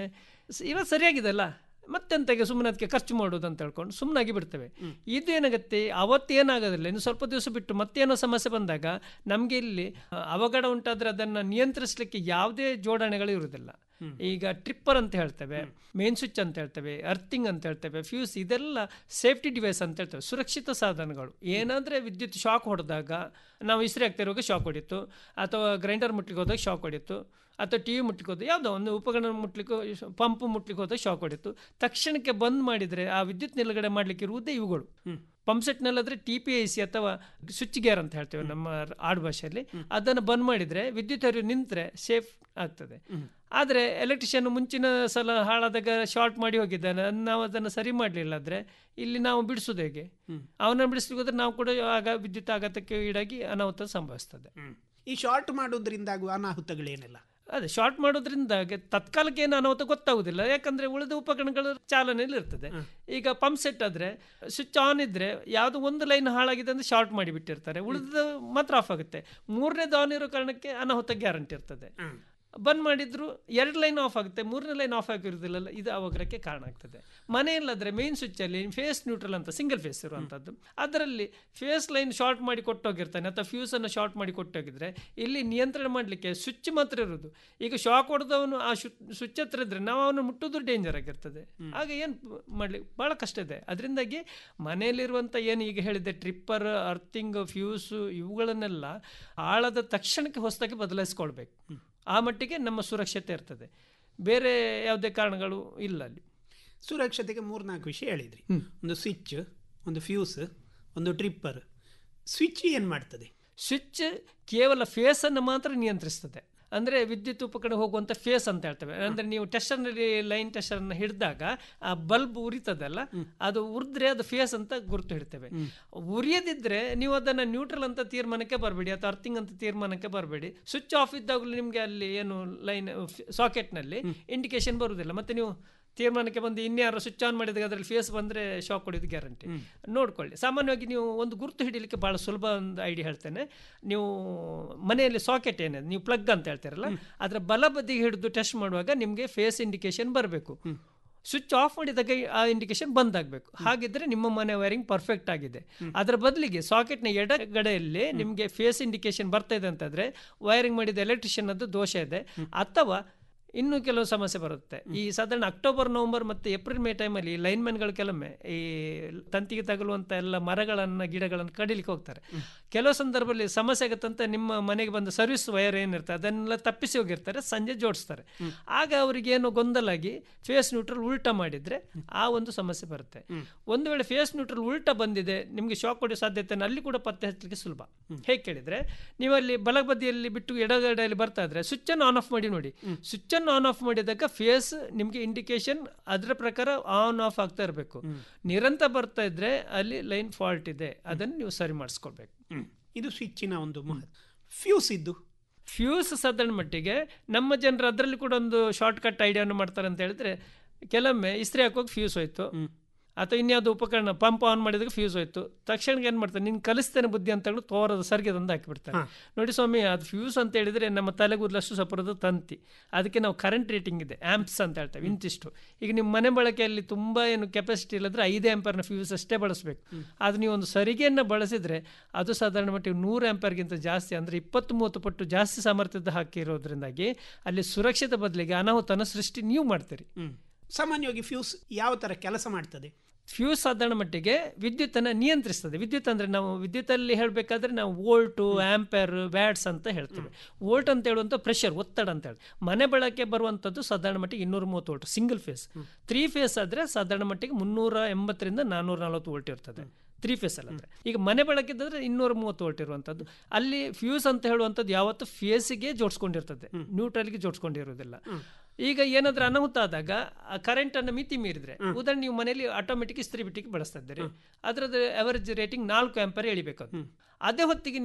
ಸ- ಇವಾಗ ಸರಿಯಾಗಿದೆ ಅಲ್ಲ ಮತ್ತೆಂತಗೆ ಸುಮ್ಮನೆ ಅದಕ್ಕೆ ಖರ್ಚು ಮಾಡೋದು ಅಂತ ಹೇಳ್ಕೊಂಡು ಸುಮ್ಮನಾಗಿ ಬಿಡ್ತೇವೆ ಇದು ಏನಾಗುತ್ತೆ ಅವತ್ತೇನಾಗೋದಿಲ್ಲ ಇನ್ನು ಸ್ವಲ್ಪ ದಿವಸ ಬಿಟ್ಟು ಮತ್ತೇನೋ ಸಮಸ್ಯೆ ಬಂದಾಗ ನಮಗೆ ಇಲ್ಲಿ ಆ, ಅವಘಡ ಉಂಟಾದ್ರೆ ಅದನ್ನು ನಿಯಂತ್ರಿಸಲಿಕ್ಕೆ ಯಾವುದೇ ಜೋಡಣೆಗಳು ಇರುವುದಿಲ್ಲ ಈಗ ಟ್ರಿಪ್ಪರ್ ಅಂತ ಹೇಳ್ತೇವೆ ಮೇನ್ ಸ್ವಿಚ್ ಅಂತ ಹೇಳ್ತೇವೆ ಅರ್ಥಿಂಗ್ ಅಂತ ಹೇಳ್ತೇವೆ ಫ್ಯೂಸ್ ಇದೆಲ್ಲ ಸೇಫ್ಟಿ ಡಿವೈಸ್ ಅಂತ ಹೇಳ್ತೇವೆ ಸುರಕ್ಷಿತ ಸಾಧನಗಳು ಏನಾದರೆ ವಿದ್ಯುತ್ ಶಾಕ್ ಹೊಡೆದಾಗ ನಾವು ಇಸ್ತ್ರಿ ಆಗ್ತಿರುವಾಗ ಶಾಕ್ ಹೊಡಿತು ಅಥವಾ ಗ್ರೈಂಡರ್ ಮುಟ್ಲಿಕ್ಕೆ ಹೋದಾಗ ಶಾಕ್ ಹೊಡಿತು ಅಥವಾ ಟಿ ವಿ ಮುಟ್ಲಿಕ್ಕೆ ಹೋದ ಯಾವುದೋ ಒಂದು ಉಪಕರಣ ಮುಟ್ಲಿಕ್ಕೆ ಪಂಪ್ ಮುಟ್ಲಿಕ್ಕೆ ಹೋದಾಗ ಶಾಕ್ ಹೊಡಿತು ತಕ್ಷಣಕ್ಕೆ ಬಂದ್ ಮಾಡಿದರೆ ಆ ವಿದ್ಯುತ್ ನಿಲುಗಡೆ ಮಾಡಲಿಕ್ಕೆ ಇರುವುದೇ ಇವುಗಳು ಪಂಪ್ ಸೆಟ್ನಲ್ಲಾದರೆ ಟಿ ಪಿ ಐ ಸಿ ಅಥವಾ ಸ್ವಿಚ್ ಗೇರ್ ಅಂತ ಹೇಳ್ತೇವೆ ನಮ್ಮ ಆಡು ಭಾಷೆಯಲ್ಲಿ ಅದನ್ನು ಬಂದ್ ಮಾಡಿದರೆ ವಿದ್ಯುತ್ ಹರಿವು ನಿಂತರೆ ಸೇಫ್ ಆಗ್ತದೆ ಆದರೆ ಎಲೆಕ್ಟ್ರಿಷಿಯನ್ ಮುಂಚಿನ ಸಲ ಹಾಳಾದಾಗ ಶಾರ್ಟ್ ಮಾಡಿ ಹೋಗಿದ್ದಾನೆ ಅದ್ ನಾವು ಅದನ್ನು ಸರಿ ಮಾಡಲಿಲ್ಲ ಆದರೆ ಇಲ್ಲಿ ನಾವು ಬಿಡಿಸೋದು ಹೇಗೆ ಅವನನ್ನು ಬಿಡಿಸ್ಲಿಕ್ಕೆ ಹೋದ್ರೆ ನಾವು ಕೂಡ ಆಗ ವಿದ್ಯುತ್ ಆಘಾತಕ್ಕೆ ಈಡಾಗಿ ಅನಾಹುತ ಸಂಭವಿಸ್ತದೆ ಈ ಶಾರ್ಟ್ ಮಾಡೋದ್ರಿಂದ ಆಗುವ ಅನಾಹುತಗಳೇನೆಲ್ಲ ಅದೇ ಶಾರ್ಟ್ ಮಾಡೋದ್ರಿಂದ ತತ್ಕಾಲಕ್ಕೆ ಏನು ಅನಾಹುತ ಗೊತ್ತಾಗುದಿಲ್ಲ ಯಾಕಂದ್ರೆ ಉಳಿದ ಉಪಕರಣಗಳು ಚಾಲನೆಯಲ್ಲಿ ಇರ್ತದೆ ಈಗ ಪಂಪ್ ಸೆಟ್ ಆದ್ರೆ ಸ್ವಿಚ್ ಆನ್ ಇದ್ರೆ ಯಾವ್ದೋ ಒಂದು ಲೈನ್ ಹಾಳಾಗಿದೆ ಅಂದ್ರೆ ಶಾರ್ಟ್ ಮಾಡಿ ಬಿಟ್ಟಿರ್ತಾರೆ ಉಳಿದ ಮಾತ್ರ ಆಫ್ ಆಗುತ್ತೆ ಮೂರನೇದು ಆನ್ ಇರೋ ಕಾರಣಕ್ಕೆ ಅನಾಹುತ ಗ್ಯಾರಂಟಿ ಇರ್ತದೆ ಬಂದ್ ಮಾಡಿದ್ರು ಎರಡು ಲೈನ್ ಆಫ್ ಆಗುತ್ತೆ ಮೂರನೇ ಲೈನ್ ಆಫ್ ಆಗಿರೋದಿಲ್ಲ ಇದು ಅವಘಡಕ್ಕೆ ಕಾರಣ ಆಗ್ತದೆ ಮನೆಯಲ್ಲಾದ್ರೆ ಮೇನ್ ಸ್ವಿಚ್ ಅಲ್ಲಿ ಫೇಸ್ ನ್ಯೂಟ್ರಲ್ ಅಂತ ಸಿಂಗಲ್ ಫೇಸ್ ಇರುವಂತದ್ದು ಅದರಲ್ಲಿ ಫೇಸ್ ಲೈನ್ ಶಾರ್ಟ್ ಮಾಡಿ ಕೊಟ್ಟೋಗಿರ್ತಾನೆ ಅಥವಾ ಫ್ಯೂಸ್ ಅನ್ನು ಶಾರ್ಟ್ ಮಾಡಿ ಕೊಟ್ಟೋಗಿದ್ರೆ ಇಲ್ಲಿ ನಿಯಂತ್ರಣ ಮಾಡಲಿಕ್ಕೆ ಸ್ವಿಚ್ ಮಾತ್ರ ಇರೋದು ಈಗ ಶಾಕ್ ಹೊಡೆದವನು ಆ ಸ್ವಿಚ್ ಹತ್ರ ಇದ್ರೆ ನಾವು ಅವನು ಮುಟ್ಟೋದು ಡೇಂಜರ್ ಆಗಿರ್ತದೆ ಆಗ ಏನು ಮಾಡ್ಲಿಕ್ಕೆ ಬಹಳ ಕಷ್ಟ ಇದೆ ಅದರಿಂದಾಗಿ ಮನೆಯಲ್ಲಿರುವಂಥ ಏನು ಈಗ ಹೇಳಿದೆ ಟ್ರಿಪ್ಪರ್ ಅರ್ಥಿಂಗ್ ಫ್ಯೂಸು ಇವುಗಳನ್ನೆಲ್ಲ ಆಳದ ತಕ್ಷಣಕ್ಕೆ ಹೊಸದಾಗಿ ಬದಲಾಯಿಸ್ಕೊಳ್ಬೇಕು ಆ ಮಟ್ಟಿಗೆ ನಮ್ಮ ಸುರಕ್ಷತೆ ಇರ್ತದೆ ಬೇರೆ ಯಾವುದೇ ಕಾರಣಗಳು ಇಲ್ಲ ಅಲ್ಲಿ ಸುರಕ್ಷತೆಗೆ ಮೂರ್ನಾಲ್ಕು ವಿಷಯ ಹೇಳಿದ್ರಿ ಒಂದು ಸ್ವಿಚ್ ಒಂದು ಫ್ಯೂಸ್ ಒಂದು ಟ್ರಿಪ್ಪರ್ ಸ್ವಿಚ್ ಏನು ಮಾಡ್ತದೆ ಸ್ವಿಚ್ ಕೇವಲ ಫೇಸನ್ನು ಮಾತ್ರ ನಿಯಂತ್ರಿಸ್ತದೆ ಅಂದರೆ ವಿದ್ಯುತ್ ಉಪಕರಣ ಹೋಗುವಂಥ ಫೇಸ್ ಅಂತ ಹೇಳ್ತೇವೆ ಅಂದರೆ ನೀವು ಟೆಸ್ಟರ್ನಲ್ಲಿ ಲೈನ್ ಟೆಸ್ಟರ್ನ ಹಿಡಿದಾಗ ಆ ಬಲ್ಬ್ ಉರಿತದಲ್ಲ ಅದು ಉರಿದ್ರೆ ಅದು ಫೇಸ್ ಅಂತ ಗುರುತು ಹಿಡ್ತೇವೆ ಉರಿಯದಿದ್ರೆ ನೀವು ಅದನ್ನು ನ್ಯೂಟ್ರಲ್ ಅಂತ ತೀರ್ಮಾನಕ್ಕೆ ಬರಬೇಡಿ ಅಥವಾ ಅರ್ಥಿಂಗ್ ಅಂತ ತೀರ್ಮಾನಕ್ಕೆ ಬರಬೇಡಿ ಸ್ವಿಚ್ ಆಫ್ ಇದ್ದಾಗಲೂ ನಿಮಗೆ ಅಲ್ಲಿ ಏನು ಲೈನ್ ಸಾಕೆಟ್ನಲ್ಲಿ ಇಂಡಿಕೇಶನ್ ಬರುವುದಿಲ್ಲ ಮತ್ತೆ ನೀವು ತೀರ್ಮಾನಕ್ಕೆ ಬಂದು ಇನ್ಯಾರು ಸ್ವಿಚ್ ಆನ್ ಮಾಡಿದಾಗ ಅದರಲ್ಲಿ ಫೇಸ್ ಬಂದರೆ ಶಾಕ್ ಹೊಡಿಯೋದು ಗ್ಯಾರಂಟಿ ನೋಡ್ಕೊಳ್ಳಿ ಸಾಮಾನ್ಯವಾಗಿ ನೀವು ಒಂದು ಗುರುತು ಹಿಡಿಲಿಕ್ಕೆ ಭಾಳ ಸುಲಭ ಒಂದು ಐಡಿಯಾ ಹೇಳ್ತೇನೆ ನೀವು ಮನೆಯಲ್ಲಿ ಸಾಕೆಟ್ ಏನಿದೆ ನೀವು ಪ್ಲಗ್ ಅಂತ ಹೇಳ್ತೀರಲ್ಲ ಅದರ ಬಲ ಬದಿಗೆ ಹಿಡಿದು ಟೆಸ್ಟ್ ಮಾಡುವಾಗ ನಿಮಗೆ ಫೇಸ್ ಇಂಡಿಕೇಶನ್ ಬರಬೇಕು ಸ್ವಿಚ್ ಆಫ್ ಮಾಡಿದಾಗ ಆ ಇಂಡಿಕೇಶನ್ ಬಂದ್ ಆಗಬೇಕು ಹಾಗಿದ್ರೆ ನಿಮ್ಮ ಮನೆ ವೈರಿಂಗ್ ಪರ್ಫೆಕ್ಟ್ ಆಗಿದೆ ಅದರ ಬದಲಿಗೆ ಸಾಕೆಟ್ನ ಎಡಗಡೆಯಲ್ಲಿ ನಿಮಗೆ ಫೇಸ್ ಇಂಡಿಕೇಶನ್ ಬರ್ತಾ ಇದೆ ಅಂತಂದ್ರೆ ವೈರಿಂಗ್ ಮಾಡಿದ ಎಲೆಕ್ಟ್ರಿಷಿಯನ್ ಅದು ದೋಷ ಇದೆ ಅಥವಾ ಇನ್ನೂ ಕೆಲವು ಸಮಸ್ಯೆ ಬರುತ್ತೆ ಈ ಸಾಧಾರಣ ಅಕ್ಟೋಬರ್ ನವೆಂಬರ್ ಮತ್ತು ಏಪ್ರಿಲ್ ಮೇ ಟೈಮಲ್ಲಿ ಲೈನ್ಮೆನ್ಗಳು ಕೆಲವೊಮ್ಮೆ ಈ ತಂತಿಗೆ ತಗುಲುವಂಥ ಎಲ್ಲ ಮರಗಳನ್ನು ಗಿಡಗಳನ್ನು ಕಡಿಲಿಕ್ಕೆ ಹೋಗ್ತಾರೆ ಕೆಲವು ಸಂದರ್ಭದಲ್ಲಿ ಸಮಸ್ಯೆ ಆಗುತ್ತಂತ ನಿಮ್ಮ ಮನೆಗೆ ಬಂದ ಸರ್ವಿಸ್ ವೈರ್ ಏನಿರ್ತದೆ ಅದನ್ನೆಲ್ಲ ತಪ್ಪಿಸಿ ಹೋಗಿರ್ತಾರೆ ಸಂಜೆ ಜೋಡಿಸ್ತಾರೆ ಆಗ ಅವರಿಗೆ ಏನೋ ಗೊಂದಲಾಗಿ ಫೇಸ್ ನ್ಯೂಟ್ರಲ್ ಉಲ್ಟಾ ಮಾಡಿದ್ರೆ ಆ ಒಂದು ಸಮಸ್ಯೆ ಬರುತ್ತೆ ಒಂದು ವೇಳೆ ಫೇಸ್ ನ್ಯೂಟ್ರಲ್ ಉಲ್ಟಾ ಬಂದಿದೆ ನಿಮಗೆ ಶಾಕ್ ಹೊಡೆಯೋ ಸಾಧ್ಯತೆ ಅಲ್ಲಿ ಕೂಡ ಪತ್ತೆ ಹಚ್ಚಲಿಕ್ಕೆ ಸುಲಭ ಹೇಗೆ ಕೇಳಿದ್ರೆ ನೀವು ಅಲ್ಲಿ ಬಲಬದಿಯಲ್ಲಿ ಬಿಟ್ಟು ಎಡಗಡೆಯಲ್ಲಿ ಬರ್ತಾ ಇದ್ರೆ ಸ್ವಿಚ್ ಅನ್ನು ಆನ್ ಆಫ್ ಮಾಡಿ ನೋಡಿ ಸ್ವಿಚ್ ಅನ್ನು ಆನ್ ಆಫ್ ಮಾಡಿದಾಗ ಫೇಸ್ ನಿಮಗೆ ಇಂಡಿಕೇಶನ್ ಅದರ ಪ್ರಕಾರ ಆನ್ ಆಫ್ ಆಗ್ತಾ ಇರಬೇಕು ನಿರಂತರ ಬರ್ತಾ ಇದ್ರೆ ಅಲ್ಲಿ ಲೈನ್ ಫಾಲ್ಟ್ ಇದೆ ಅದನ್ನು ನೀವು ಸರಿ ಮಾಡಿಸ್ಕೊಳ್ಬೇಕು ಇದು ಸ್ವಿಚ್ಚಿನ ಒಂದು ಮಹತ್ವ ಫ್ಯೂಸ್ ಇದ್ದು ಫ್ಯೂಸ್ ಸಾಧಾರಣ ಮಟ್ಟಿಗೆ ನಮ್ಮ ಜನರು ಅದರಲ್ಲಿ ಕೂಡ ಒಂದು ಶಾರ್ಟ್ ಕಟ್ ಐಡಿಯಾನು ಮಾಡ್ತಾರೆ ಅಂತ ಹೇಳಿದ್ರೆ ಕೆಲವೊಮ್ಮೆ ಇಸ್ತ್ರಿ ಹಾಕೋಕೆ ಫ್ಯೂಸ್ ಹೋಯ್ತು ಅಥವಾ ಇನ್ಯಾವುದೋ ಉಪಕರಣ ಪಂಪ್ ಆನ್ ಮಾಡಿದಾಗ ಫ್ಯೂಸ್ ಹೋಯ್ತು ತಕ್ಷಣ ಏನು ಮಾಡ್ತಾರೆ ನೀನು ಕಲಿಸ್ತೇನೆ ಬುದ್ಧಿ ಅಂತ ಹೇಳಿ ತೋರದ ಸರ್ಗೆ ತಂದು ಹಾಕಿಬಿಡ್ತಾರೆ ನೋಡಿ ಸ್ವಾಮಿ ಅದು ಫ್ಯೂಸ್ ಅಂತ ಹೇಳಿದ್ರೆ ನಮ್ಮ ತಲೆಗೂದಲಷ್ಟು ಸಪರದ ತಂತಿ ಅದಕ್ಕೆ ನಾವು ಕರೆಂಟ್ ರೇಟಿಂಗ್ ಇದೆ ಆ್ಯಂಪ್ಸ್ ಅಂತ ಹೇಳ್ತೇವೆ ಇಂತಿಷ್ಟು ಈಗ ನಿಮ್ಮ ಮನೆ ಬಳಕೆಯಲ್ಲಿ ತುಂಬ ಏನು ಕೆಪಾಸಿಟಿ ಇಲ್ಲದ್ರೆ ಐದು ಆ್ಯಂಪರ್ನ ಫ್ಯೂಸ್ ಅಷ್ಟೇ ಬಳಸಬೇಕು ಅದು ನೀವು ಒಂದು ಸರಿಗೆಯನ್ನು ಬಳಸಿದರೆ ಅದು ಸಾಧಾರಣ ಮಟ್ಟಿಗೆ ನೂರು ಆ್ಯಂಪರ್ಗಿಂತ ಜಾಸ್ತಿ ಅಂದರೆ ಇಪ್ಪತ್ತು ಮೂವತ್ತು ಪಟ್ಟು ಜಾಸ್ತಿ ಸಾಮರ್ಥ್ಯದ ಹಾಕಿರೋದ್ರಿಂದಾಗಿ ಅಲ್ಲಿ ಸುರಕ್ಷಿತ ಬದಲಿಗೆ ಅನಾಹುತನ ಸೃಷ್ಟಿ ನೀವು ಮಾಡ್ತೀರಿ ಸಾಮಾನ್ಯವಾಗಿ ಫ್ಯೂಸ್ ಯಾವ ಥರ ಕೆಲಸ ಮಾಡ್ತದೆ ಫ್ಯೂಸ್ ಸಾಧಾರಣ ಮಟ್ಟಿಗೆ ವಿದ್ಯುತ್ತನ್ನು ನಿಯಂತ್ರಿಸ್ತದೆ ವಿದ್ಯುತ್ ಅಂದರೆ ನಾವು ವಿದ್ಯುತ್ತಲ್ಲಿ ಹೇಳಬೇಕಾದ್ರೆ ನಾವು ವೋಲ್ಟು ಆ್ಯಂಪೇರ್ ವ್ಯಾಟ್ಸ್ ಅಂತ ಹೇಳ್ತೇವೆ ವೋಲ್ಟ್ ಅಂತ ಹೇಳುವಂಥ ಪ್ರೆಷರ್ ಒತ್ತಡ ಅಂತ ಹೇಳಿ ಮನೆ ಬಳಕೆ ಬರುವಂಥದ್ದು ಸಾಧಾರಣ ಮಟ್ಟಿಗೆ ಇನ್ನೂರ ಮೂವತ್ತು volt single phase three phase ಆದರೆ ಸಾಧಾರಣ ಮಟ್ಟಿಗೆ ಮುನ್ನೂರ ಎಂಬತ್ತರಿಂದ ನಾನ್ನೂರ ನಲ್ವತ್ತು ವೋಲ್ಟ್ ಇರ್ತದೆ ತ್ರೀ ಫೇಸ್ ಅಲ್ಲಿ ಅಂದರೆ ಈಗ ಮನೆ ಬಳಕೆದಾದ್ರೆ ಇನ್ನೂರ ಮೂವತ್ತು ವೋಲ್ಟ್ ಇರುವಂಥದ್ದು ಅಲ್ಲಿ ಫ್ಯೂಸ್ ಅಂತ ಹೇಳುವಂಥದ್ದು ಯಾವತ್ತು ಫೇಸಿಗೆ ಜೋಡಿಸ್ಕೊಂಡಿರ್ತದೆ ನ್ಯೂಟ್ರಲ್ಗೆ ಜೋಡಿಸ್ಕೊಂಡಿರೋದಿಲ್ಲ ಈಗ ಏನಾದ್ರೂ ಅನಾಹುತ ಆದಾಗ ಆ ಕರೆಂಟ್ ಅನ್ನು ಮಿತಿ ಮೀರಿದ್ರೆ ಉದಾಹರಣೆ ನೀವು ಮನೆಯಲ್ಲಿ ಆಟೋಮೆಟಿಕ್ ಇಸ್ತ್ರಿ ಬಿಟ್ಟಿಗೆ ಬಳಸ್ತಾ ಇದ್ದೀರಿ ಅದರದ್ದು ಅವರೇಜ್ ರೇಟಿಂಗ್ ನಾಲ್ಕು ಆಂಪರ್ ಎಳಿಬೇಕು ಅದು ಅದೇ ಹೊತ್ತಿಗೆ ನೀವು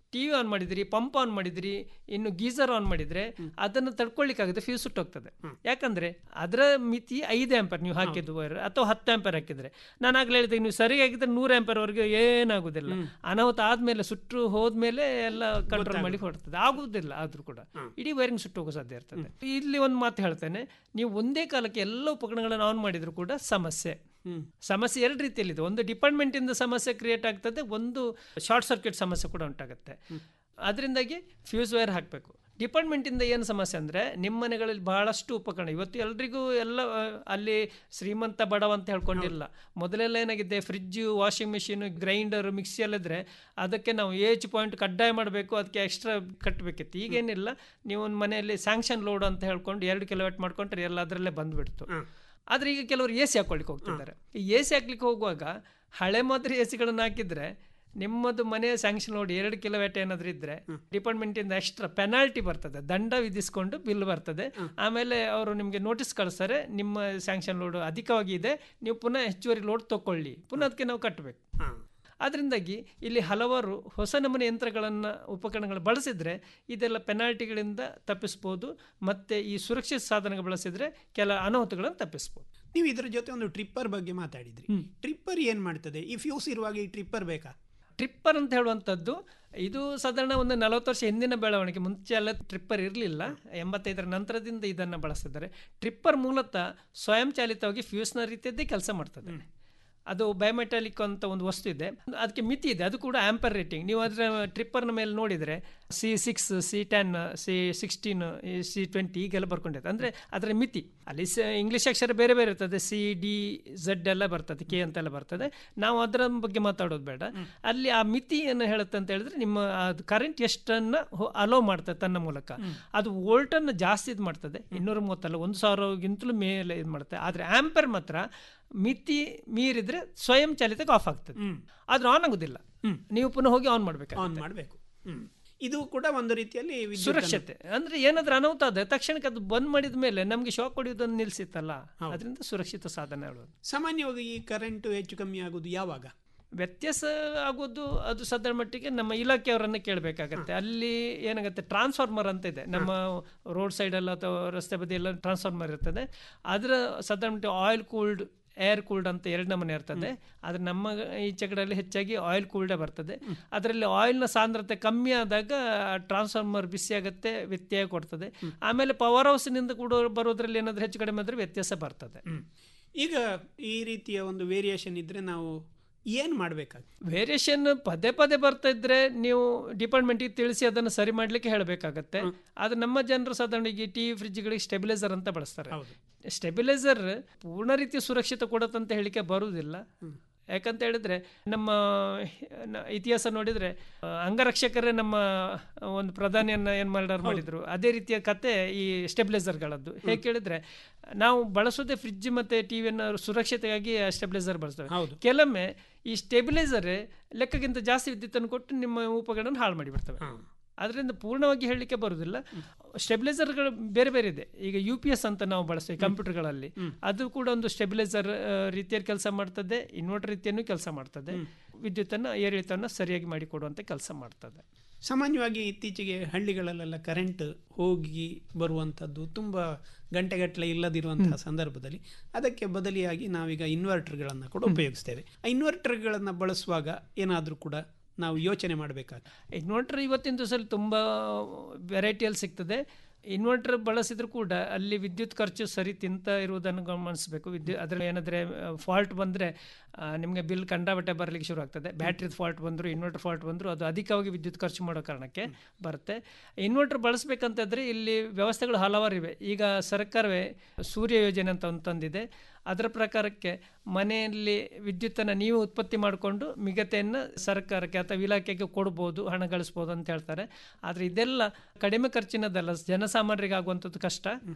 ಟಿ ವಿ ಆನ್ ಮಾಡಿದ್ರಿ ಪಂಪ್ ಆನ್ ಮಾಡಿದ್ರಿ ಇನ್ನು ಗೀಸರ್ ಆನ್ ಮಾಡಿದ್ರೆ ಅದನ್ನು ತಡ್ಕೊಳ್ಳಿಕ್ಕಾಗುತ್ತೆ ಫ್ಯೂಸ್ ಸುಟ್ಟೋಗ್ತದೆ ಯಾಕಂದ್ರೆ ಅದರ ಮಿತಿ ಐದು ಆಂಪರ್ ನೀವು ಹಾಕಿದ್ದು ವೈರ್ ಅಥವಾ ಹತ್ತು ಆಂಪರ್ ಹಾಕಿದ್ರೆ ನಾನು ಆಗ್ಲೇ ಹೇಳಿದೆ ನೀವು ಸರಿ ಹಾಕಿದ್ರೆ ನೂರು ಆಂಪರ್ ವರೆಗೆ ಏನಾಗುದಿಲ್ಲ ಅನಾಹುತ ಆದ್ಮೇಲೆ ಸುಟ್ಟು ಹೋದ್ಮೇಲೆ ಎಲ್ಲ ಕಂಟ್ರೋಲ್ ಮಾಡಿ ಹೊರಡ್ತದೆ ಆಗುದಿಲ್ಲ ಆದ್ರೂ ಕೂಡ ಇಡೀ ವೈರಿಂಗ್ ಸುಟ್ಟು ಹೋಗೋ ಸಾಧ್ಯ ಇರ್ತದೆ ಇಲ್ಲಿ ಒಂದು ಮಾತು ಹೇಳ್ತೇನೆ ನೀವು ಒಂದೇ ಕಾಲಕ್ಕೆ ಎಲ್ಲ ಉಪಕರಣಗಳನ್ನು ಆನ್ ಮಾಡಿದ್ರು ಕೂಡ ಸಮಸ್ಯೆ ಸಮಸ್ಯೆ ಎರಡು ರೀತಿಯಲ್ಲಿದೆ ಒಂದು ಡಿಪಾರ್ಟ್ಮೆಂಟ್ ಇಂದ ಸಮಸ್ಯೆ ಕ್ರಿಯೇಟ್ ಆಗ್ತದೆ ಒಂದು ಶಾರ್ಟ್ ಸರ್ಕ್ಯೂಟ್ ಸಮಸ್ಯೆ ಕೂಡ ಉಂಟಾಗುತ್ತೆ ಅದರಿಂದಾಗಿ ಫ್ಯೂಸ್ ವೈರ್ ಹಾಕಬೇಕು ಡಿಪಾರ್ಟ್ಮೆಂಟಿಂದ ಏನು ಸಮಸ್ಯೆ ಅಂದರೆ ನಿಮ್ಮ ಮನೆಗಳಲ್ಲಿ ಬಹಳಷ್ಟು ಉಪಕರಣ ಇವತ್ತು ಎಲ್ರಿಗೂ ಎಲ್ಲ ಆ, ಅಲ್ಲಿ ಶ್ರೀಮಂತ ಬಡವ ಅಂತ ಹೇಳ್ಕೊಂಡಿಲ್ಲ ಮೊದಲೆಲ್ಲ ಏನಾಗಿದೆ fridge washing machine grinder mixie ಎಲ್ಲ ಇದ್ರೆ ಅದಕ್ಕೆ ನಾವು ಏಜ್ ಪಾಯಿಂಟ್ ಕಡ್ಡಾಯ ಮಾಡಬೇಕು ಅದಕ್ಕೆ ಎಕ್ಸ್ಟ್ರಾ ಕಟ್ಟಬೇಕಿತ್ತು ಈಗೇನಿಲ್ಲ ನೀವು ಒಂದು ಮನೆಯಲ್ಲಿ ಸ್ಯಾಂಕ್ಷನ್ ಲೋಡ್ ಅಂತ ಹೇಳ್ಕೊಂಡು ಎರಡು ಕಿಲೋವಾಟ್ ಮಾಡ್ಕೊಂಡ್ರೆ ಎಲ್ಲ ಅದರಲ್ಲೇ ಬಂದ್ಬಿಡ್ತು ಆದರೆ ಈಗ ಕೆಲವರು ಎ ಸಿ ಹಾಕೊಳ್ಳಿಕ್ಕೆ ಹೋಗ್ತಿದ್ದಾರೆ ಈ ಎ ಸಿ ಹಾಕ್ಲಿಕ್ಕೆ ಹೋಗುವಾಗ ಹಳೆ ಮಾದರಿ ಎ ಸಿಗಳನ್ನು ಹಾಕಿದ್ರೆ ನಿಮ್ಮದು ಮನೆ ಸ್ಯಾಂಕ್ಷನ್ ನೋಡಿ ಎರಡು ಕಿಲೋವ್ಯಾಟ್ ಏನಾದರೂ ಇದ್ರೆ ಡಿಪಾರ್ಟ್ಮೆಂಟ್ ಇಂದ ಎಕ್ಸ್ಟ್ರಾ ಪೆನಾಲ್ಟಿ ಬರ್ತದೆ ದಂಡ ವಿಧಿಸ್ಕೊಂಡು ಬಿಲ್ ಬರ್ತದೆ ಆಮೇಲೆ ಅವರು ನಿಮಗೆ ನೋಟಿಸ್ ಕಳಿಸ್ತಾರೆ ನಿಮ್ಮ ಸ್ಯಾಂಕ್ಷನ್ ಲೋಡ್ ಅಧಿಕವಾಗಿ ಇದೆ ನೀವು ಪುನಃ ಹೆಚ್ಚುವರಿ ಲೋಡ್ ತಗೊಳ್ಳಿ ಪುನಃ ಅದಕ್ಕೆ ನಾವು ಕಟ್ಟಬೇಕು ಅದರಿಂದಾಗಿ ಇಲ್ಲಿ ಹಲವಾರು ಹೊಸ ನಮೂನೆ ಯಂತ್ರಗಳನ್ನು ಉಪಕರಣಗಳು ಬಳಸಿದ್ರೆ ಇದೆಲ್ಲ ಪೆನಾಲ್ಟಿಗಳಿಂದ ತಪ್ಪಿಸ್ಬೋದು ಮತ್ತೆ ಈ ಸುರಕ್ಷಿತ ಸಾಧನಗಳು ಬಳಸಿದ್ರೆ ಕೆಲ ಅನಾಹುತಗಳನ್ನು ತಪ್ಪಿಸ್ಬೋದು ನೀವು ಇದರ ಜೊತೆ ಒಂದು ಟ್ರಿಪ್ಪರ್ ಬಗ್ಗೆ ಮಾತಾಡಿದ್ರಿ ಟ್ರಿಪ್ಪರ್ ಏನ್ ಮಾಡ್ತದೆ ಈ ಫ್ಯೂಸ್ ಇರುವಾಗ ಈ ಟ್ರಿಪ್ಪರ್ ಬೇಕಾ ಟ್ರಿಪ್ಪರ್ ಅಂತ ಹೇಳುವಂಥದ್ದು ಇದು ಸಾಧಾರಣ ಒಂದು ನಲವತ್ತು ವರ್ಷ ಹಿಂದಿನ ಬೆಳವಣಿಗೆ ಮುಂಚೆ ಎಲ್ಲ ಟ್ರಿಪ್ಪರ್ ಇರಲಿಲ್ಲ ಎಂಬತ್ತೈದರ ನಂತರದಿಂದ ಇದನ್ನು ಬಳಸ್ತಿದ್ದಾರೆ ಟ್ರಿಪ್ಪರ್ ಮೂಲತಃ ಸ್ವಯಂಚಾಲಿತವಾಗಿ ಫ್ಯೂಸ್ನ ರೀತಿಯದ್ದೇ ಕೆಲಸ ಮಾಡ್ತದೆ ಅದು ಬಯೋಮೆಟಾಲಿಕ್ ಅಂತ ಒಂದು ವಸ್ತು ಇದೆ ಅದಕ್ಕೆ ಮಿತಿ ಇದೆ ಅದು ಕೂಡ ಆಂಪರ್ ರೇಟಿಂಗ್ ನೀವು ಅದರ ಟ್ರಿಪ್ಪರ್ನ ಮೇಲೆ ನೋಡಿದರೆ C six C ten C sixteen C twenty ಈಗೆಲ್ಲ ಬರ್ಕೊಂಡಿದೆ ಅಂದರೆ ಅದರ ಮಿತಿ ಅಲ್ಲಿ ಸ ಇಂಗ್ಲೀಷ್ ಅಕ್ಷರ ಬೇರೆ ಬೇರೆ ಇರ್ತದೆ ಸಿ ಡಿ ಝಡ್ ಎಲ್ಲ ಬರ್ತದೆ ಕೆ ಅಂತೆಲ್ಲ ಬರ್ತದೆ ನಾವು ಅದರ ಬಗ್ಗೆ ಮಾತಾಡೋದು ಬೇಡ ಅಲ್ಲಿ ಆ ಮಿತಿ ಏನು ಹೇಳುತ್ತೆ ಅಂತ ಹೇಳಿದ್ರೆ ನಿಮ್ಮ ಅದು ಕರೆಂಟ್ ಎಷ್ಟನ್ನು ಅಲೋ ಮಾಡ್ತದೆ ತನ್ನ ಮೂಲಕ ಅದು ವೋಲ್ಟನ್ನು ಜಾಸ್ತಿ ಇದು ಮಾಡ್ತದೆ ಇನ್ನೂರ ಮೂವತ್ತಲ್ಲ ಒಂದು ಸಾವಿರಗಿಂತಲೂ ಮೇಲೆ ಇದು ಮಾಡುತ್ತೆ ಆದರೆ ಆಂಪರ್ ಮಾತ್ರ ಮಿತಿ ಮೀರಿದ್ರೆ ಸ್ವಯಂ ಚಾಲಿತಕ್ಕೆ ಆಫ್ ಆಗ್ತದೆ ಆದ್ರೆ ಆನ್ ಆಗುದಿಲ್ಲ ನೀವು ಪುನಃ ಹೋಗಿ ಆನ್ ಮಾಡ್ಬೇಕು ಆನ್ ಮಾಡಬೇಕು ಇದು ಕೂಡ ಒಂದು ರೀತಿಯಲ್ಲಿ ವಿದ್ಯುತ್ ಸುರಕ್ಷತೆ ಅಂದ್ರೆ ಏನಾದ್ರೂ ಅನಾಹುತ ಆದ್ರೆ ತಕ್ಷಣಕ್ಕೆ ಅದು ಬಂದ್ ಮಾಡಿದ ಮೇಲೆ ನಮ್ಗೆ ಶಾಕ್ ಹೊಡೆಯೋದನ್ನು ನಿಲ್ಸಿತ್ತಲ್ಲ ಅದರಿಂದ ಸುರಕ್ಷಿತ ಸಾಧನ ಹೇಳೋದು ಸಾಮಾನ್ಯವಾಗಿ ಈ ಕರೆಂಟ್ ಹೆಚ್ಚು ಕಮ್ಮಿ ಆಗುದು ಯಾವಾಗ ವ್ಯತ್ಯಾಸ ಆಗೋದು ಅದು ಸದರ ಮಟ್ಟಿಗೆ ನಮ್ಮ ಇಲಾಖೆಯವರನ್ನ ಕೇಳಬೇಕಾಗತ್ತೆ ಅಲ್ಲಿ ಏನಾಗುತ್ತೆ ಟ್ರಾನ್ಸ್ಫಾರ್ಮರ್ ಅಂತ ಇದೆ ನಮ್ಮ ರೋಡ್ ಸೈಡಲ್ಲ ಅಥವಾ ರಸ್ತೆ ಬದಿ ಎಲ್ಲ ಟ್ರಾನ್ಸ್ಫಾರ್ಮರ್ ಇರ್ತದೆ ಅದರ ಸದರ ಮಟ್ಟಿಗೆ ಆಯಿಲ್ ಕೂಲ್ಡ್ ಏರ್ ಕೂಲ್ಡ್ ಅಂತ ಎರಡು ನಮೂನೆ ಇರ್ತದೆ ಆದರೆ ನಮ್ಮ ಈಚೆ ಕಡೆಯಲ್ಲಿ ಹೆಚ್ಚಾಗಿ ಆಯಿಲ್ ಕೂಲ್ಡೇ ಬರ್ತದೆ ಅದರಲ್ಲಿ ಆಯಿಲ್ನ ಸಾಂದ್ರತೆ ಕಮ್ಮಿ ಆದಾಗ ಟ್ರಾನ್ಸ್ಫಾರ್ಮರ್ ಬಿಸಿ ಆಗುತ್ತೆ ವ್ಯತ್ಯಯ ಕೊಡ್ತದೆ ಆಮೇಲೆ ಪವರ್ ಹೌಸ್ನಿಂದ ಕೂಡ ಬರೋದ್ರಲ್ಲಿ ಏನಾದರೂ ಹೆಚ್ಚು ಕಡಿಮೆ ಆದರೆ ವ್ಯತ್ಯಾಸ ಬರ್ತದೆ ಈಗ ಈ ರೀತಿಯ ಒಂದು ವೇರಿಯೇಷನ್ ಇದ್ರೆ ನಾವು ಏನ್ ಮಾಡ್ಬೇಕಾಗ್ತದೆ ವೇರಿಯೇಷನ್ ಪದೇ ಪದೇ ಬರ್ತಾ ಇದ್ರೆ ನೀವು ಡಿಪಾರ್ಟ್ಮೆಂಟಿಗೆ ತಿಳಿಸಿ ಅದನ್ನು ಸರಿ ಮಾಡಲಿಕ್ಕೆ ಹೇಳಬೇಕಾಗತ್ತೆ ಆದ್ರೆ ನಮ್ಮ ಜನರು ಸಾಧಾರಣ ಈಗ ಟಿ ಫ್ರಿಜ್ಗಳಿಗೆ ಸ್ಟೆಬಿಲೈಸರ್ ಅಂತ ಬಳಸ್ತಾರೆ ಸ್ಟೆಬಿಲೈಸರ್ ಪೂರ್ಣ ರೀತಿ ಸುರಕ್ಷಿತ ಕೊಡತ್ತಂತ ಹೇಳಿಕೆ ಬರುವುದಿಲ್ಲ ಯಾಕಂತ ಹೇಳಿದ್ರೆ ನಮ್ಮ ನ- ಇತಿಹಾಸ ನೋಡಿದ್ರೆ ಆ, ಅಂಗರಕ್ಷಕರೇ ನಮ್ಮ ಒಂದು ಪ್ರಧಾನಿಯನ್ನ ಏನ್ ಮರ್ಡರ್ ಮಾಡಿದ್ರು ಅದೇ ರೀತಿಯ ಕತೆ ಈ ಸ್ಟೆಬಿಲೈಸರ್ಗಳದ್ದು ಹೇಗೆ ಕೇಳಿದ್ರೆ ನಾವು ಬಳಸೋದೇ ಫ್ರಿಡ್ಜ್ ಮತ್ತೆ ಟಿವಿಯನ್ನು ಸುರಕ್ಷತೆಗಾಗಿ ಸ್ಟೆಬಿಲೈಸರ್ ಬಳಸ್ತೇವೆ ಕೆಲವೊಮ್ಮೆ ಈ ಸ್ಟೆಬಿಲೈಸರ್ ಲೆಕ್ಕಕ್ಕಿಂತ ಜಾಸ್ತಿ ವಿದ್ಯುತ್ತನ್ನು ಕೊಟ್ಟು ನಿಮ್ಮ ಉಪಕರಣ ಹಾಳು ಮಾಡಿಬಿಡ್ತವೆ ಅದರಿಂದ ಪೂರ್ಣವಾಗಿ ಹೇಳಲಿಕ್ಕೆ ಬರುವುದಿಲ್ಲ ಸ್ಟೆಬಿಲೈಸರ್ಗಳು ಬೇರೆ ಬೇರೆ ಇದೆ ಈಗ ಯು ಪಿ ಎಸ್ ಅಂತ ನಾವು ಬಳಸ್ತೇವೆ ಕಂಪ್ಯೂಟರ್ಗಳಲ್ಲಿ ಅದು ಕೂಡ ಒಂದು ಸ್ಟೆಬಿಲೈಸರ್ ರೀತಿಯಲ್ಲಿ ಕೆಲಸ ಮಾಡ್ತದೆ ಇನ್ವರ್ಟರ್ ರೀತಿಯನ್ನು ಕೆಲಸ ಮಾಡ್ತದೆ ವಿದ್ಯುತ್ತನ್ನು ಏರಿಳಿತವನ್ನು ಸರಿಯಾಗಿ ಮಾಡಿಕೊಡುವಂಥ ಕೆಲಸ ಮಾಡ್ತದೆ ಸಾಮಾನ್ಯವಾಗಿ ಇತ್ತೀಚೆಗೆ ಹಳ್ಳಿಗಳಲ್ಲೆಲ್ಲ ಕರೆಂಟ್ ಹೋಗಿ ಬರುವಂಥದ್ದು ತುಂಬ ಗಂಟೆಗಟ್ಟಲೆ ಇಲ್ಲದಿರುವಂತಹ ಸಂದರ್ಭದಲ್ಲಿ ಅದಕ್ಕೆ ಬದಲಿಯಾಗಿ ನಾವೀಗ ಇನ್ವರ್ಟರ್ಗಳನ್ನು ಕೂಡ ಉಪಯೋಗಿಸ್ತೇವೆ ಆ ಇನ್ವರ್ಟರ್ಗಳನ್ನು ಬಳಸುವಾಗ ಏನಾದರೂ ಕೂಡ ನಾವು ಯೋಚನೆ ಮಾಡಬೇಕಾಗ್ತದೆ ಇನ್ವರ್ಟರ್ ಇವತ್ತಿನ ದಿವಸದಲ್ಲಿ ತುಂಬ ವೆರೈಟಿಯಲ್ಲಿ ಸಿಗ್ತದೆ ಇನ್ವರ್ಟರ್ ಬಳಸಿದ್ರು ಕೂಡ ಅಲ್ಲಿ ವಿದ್ಯುತ್ ಖರ್ಚು ಸರಿ ತಿಂತ ಇರುವುದನ್ನು ಗಮನಿಸಬೇಕು ವಿದ್ಯುತ್ ಅದರಲ್ಲಿ ಏನಾದರೆ ಫಾಲ್ಟ್ ಬಂದರೆ ನಿಮಗೆ ಬಿಲ್ ಕಂಡಾಬಟ್ಟೆ ಬರಲಿಕ್ಕೆ ಶುರು ಆಗ್ತದೆ ಬ್ಯಾಟ್ರಿದ ಫಾಲ್ಟ್ ಬಂದರು ಇನ್ವರ್ಟರ್ ಫಾಲ್ಟ್ ಬಂದರು ಅದು ಅಧಿಕವಾಗಿ ವಿದ್ಯುತ್ ಖರ್ಚು ಮಾಡೋ ಕಾರಣಕ್ಕೆ ಬರುತ್ತೆ ಇನ್ವರ್ಟರ್ ಬಳಸಬೇಕಂತಂದರೆ ಇಲ್ಲಿ ವ್ಯವಸ್ಥೆಗಳು ಹಲವಾರಿವೆ ಈಗ ಸರ್ಕಾರವೇ ಸೂರ್ಯ ಯೋಜನೆ ಅಂತ ಒಂದು ತಂದಿದೆ ಅದರ ಪ್ರಕಾರಕ್ಕೆ ಮನೆಯಲ್ಲಿ ವಿದ್ಯುತ್ತನ್ನು ನೀವು ಉತ್ಪತ್ತಿ ಮಾಡಿಕೊಂಡು ಮಿಗತೆಯನ್ನು ಸರ್ಕಾರಕ್ಕೆ ಅಥವಾ ಇಲಾಖೆಗೆ ಕೊಡ್ಬೋದು ಹಣ ಗಳಿಸ್ಬೋದು ಅಂತ ಹೇಳ್ತಾರೆ ಆದರೆ ಇದೆಲ್ಲ ಕಡಿಮೆ ಖರ್ಚಿನದಲ್ಲ ಜನಸಾಮಾನ್ಯರಿಗೆ ಆಗುವಂಥದ್ದು ಕಷ್ಟ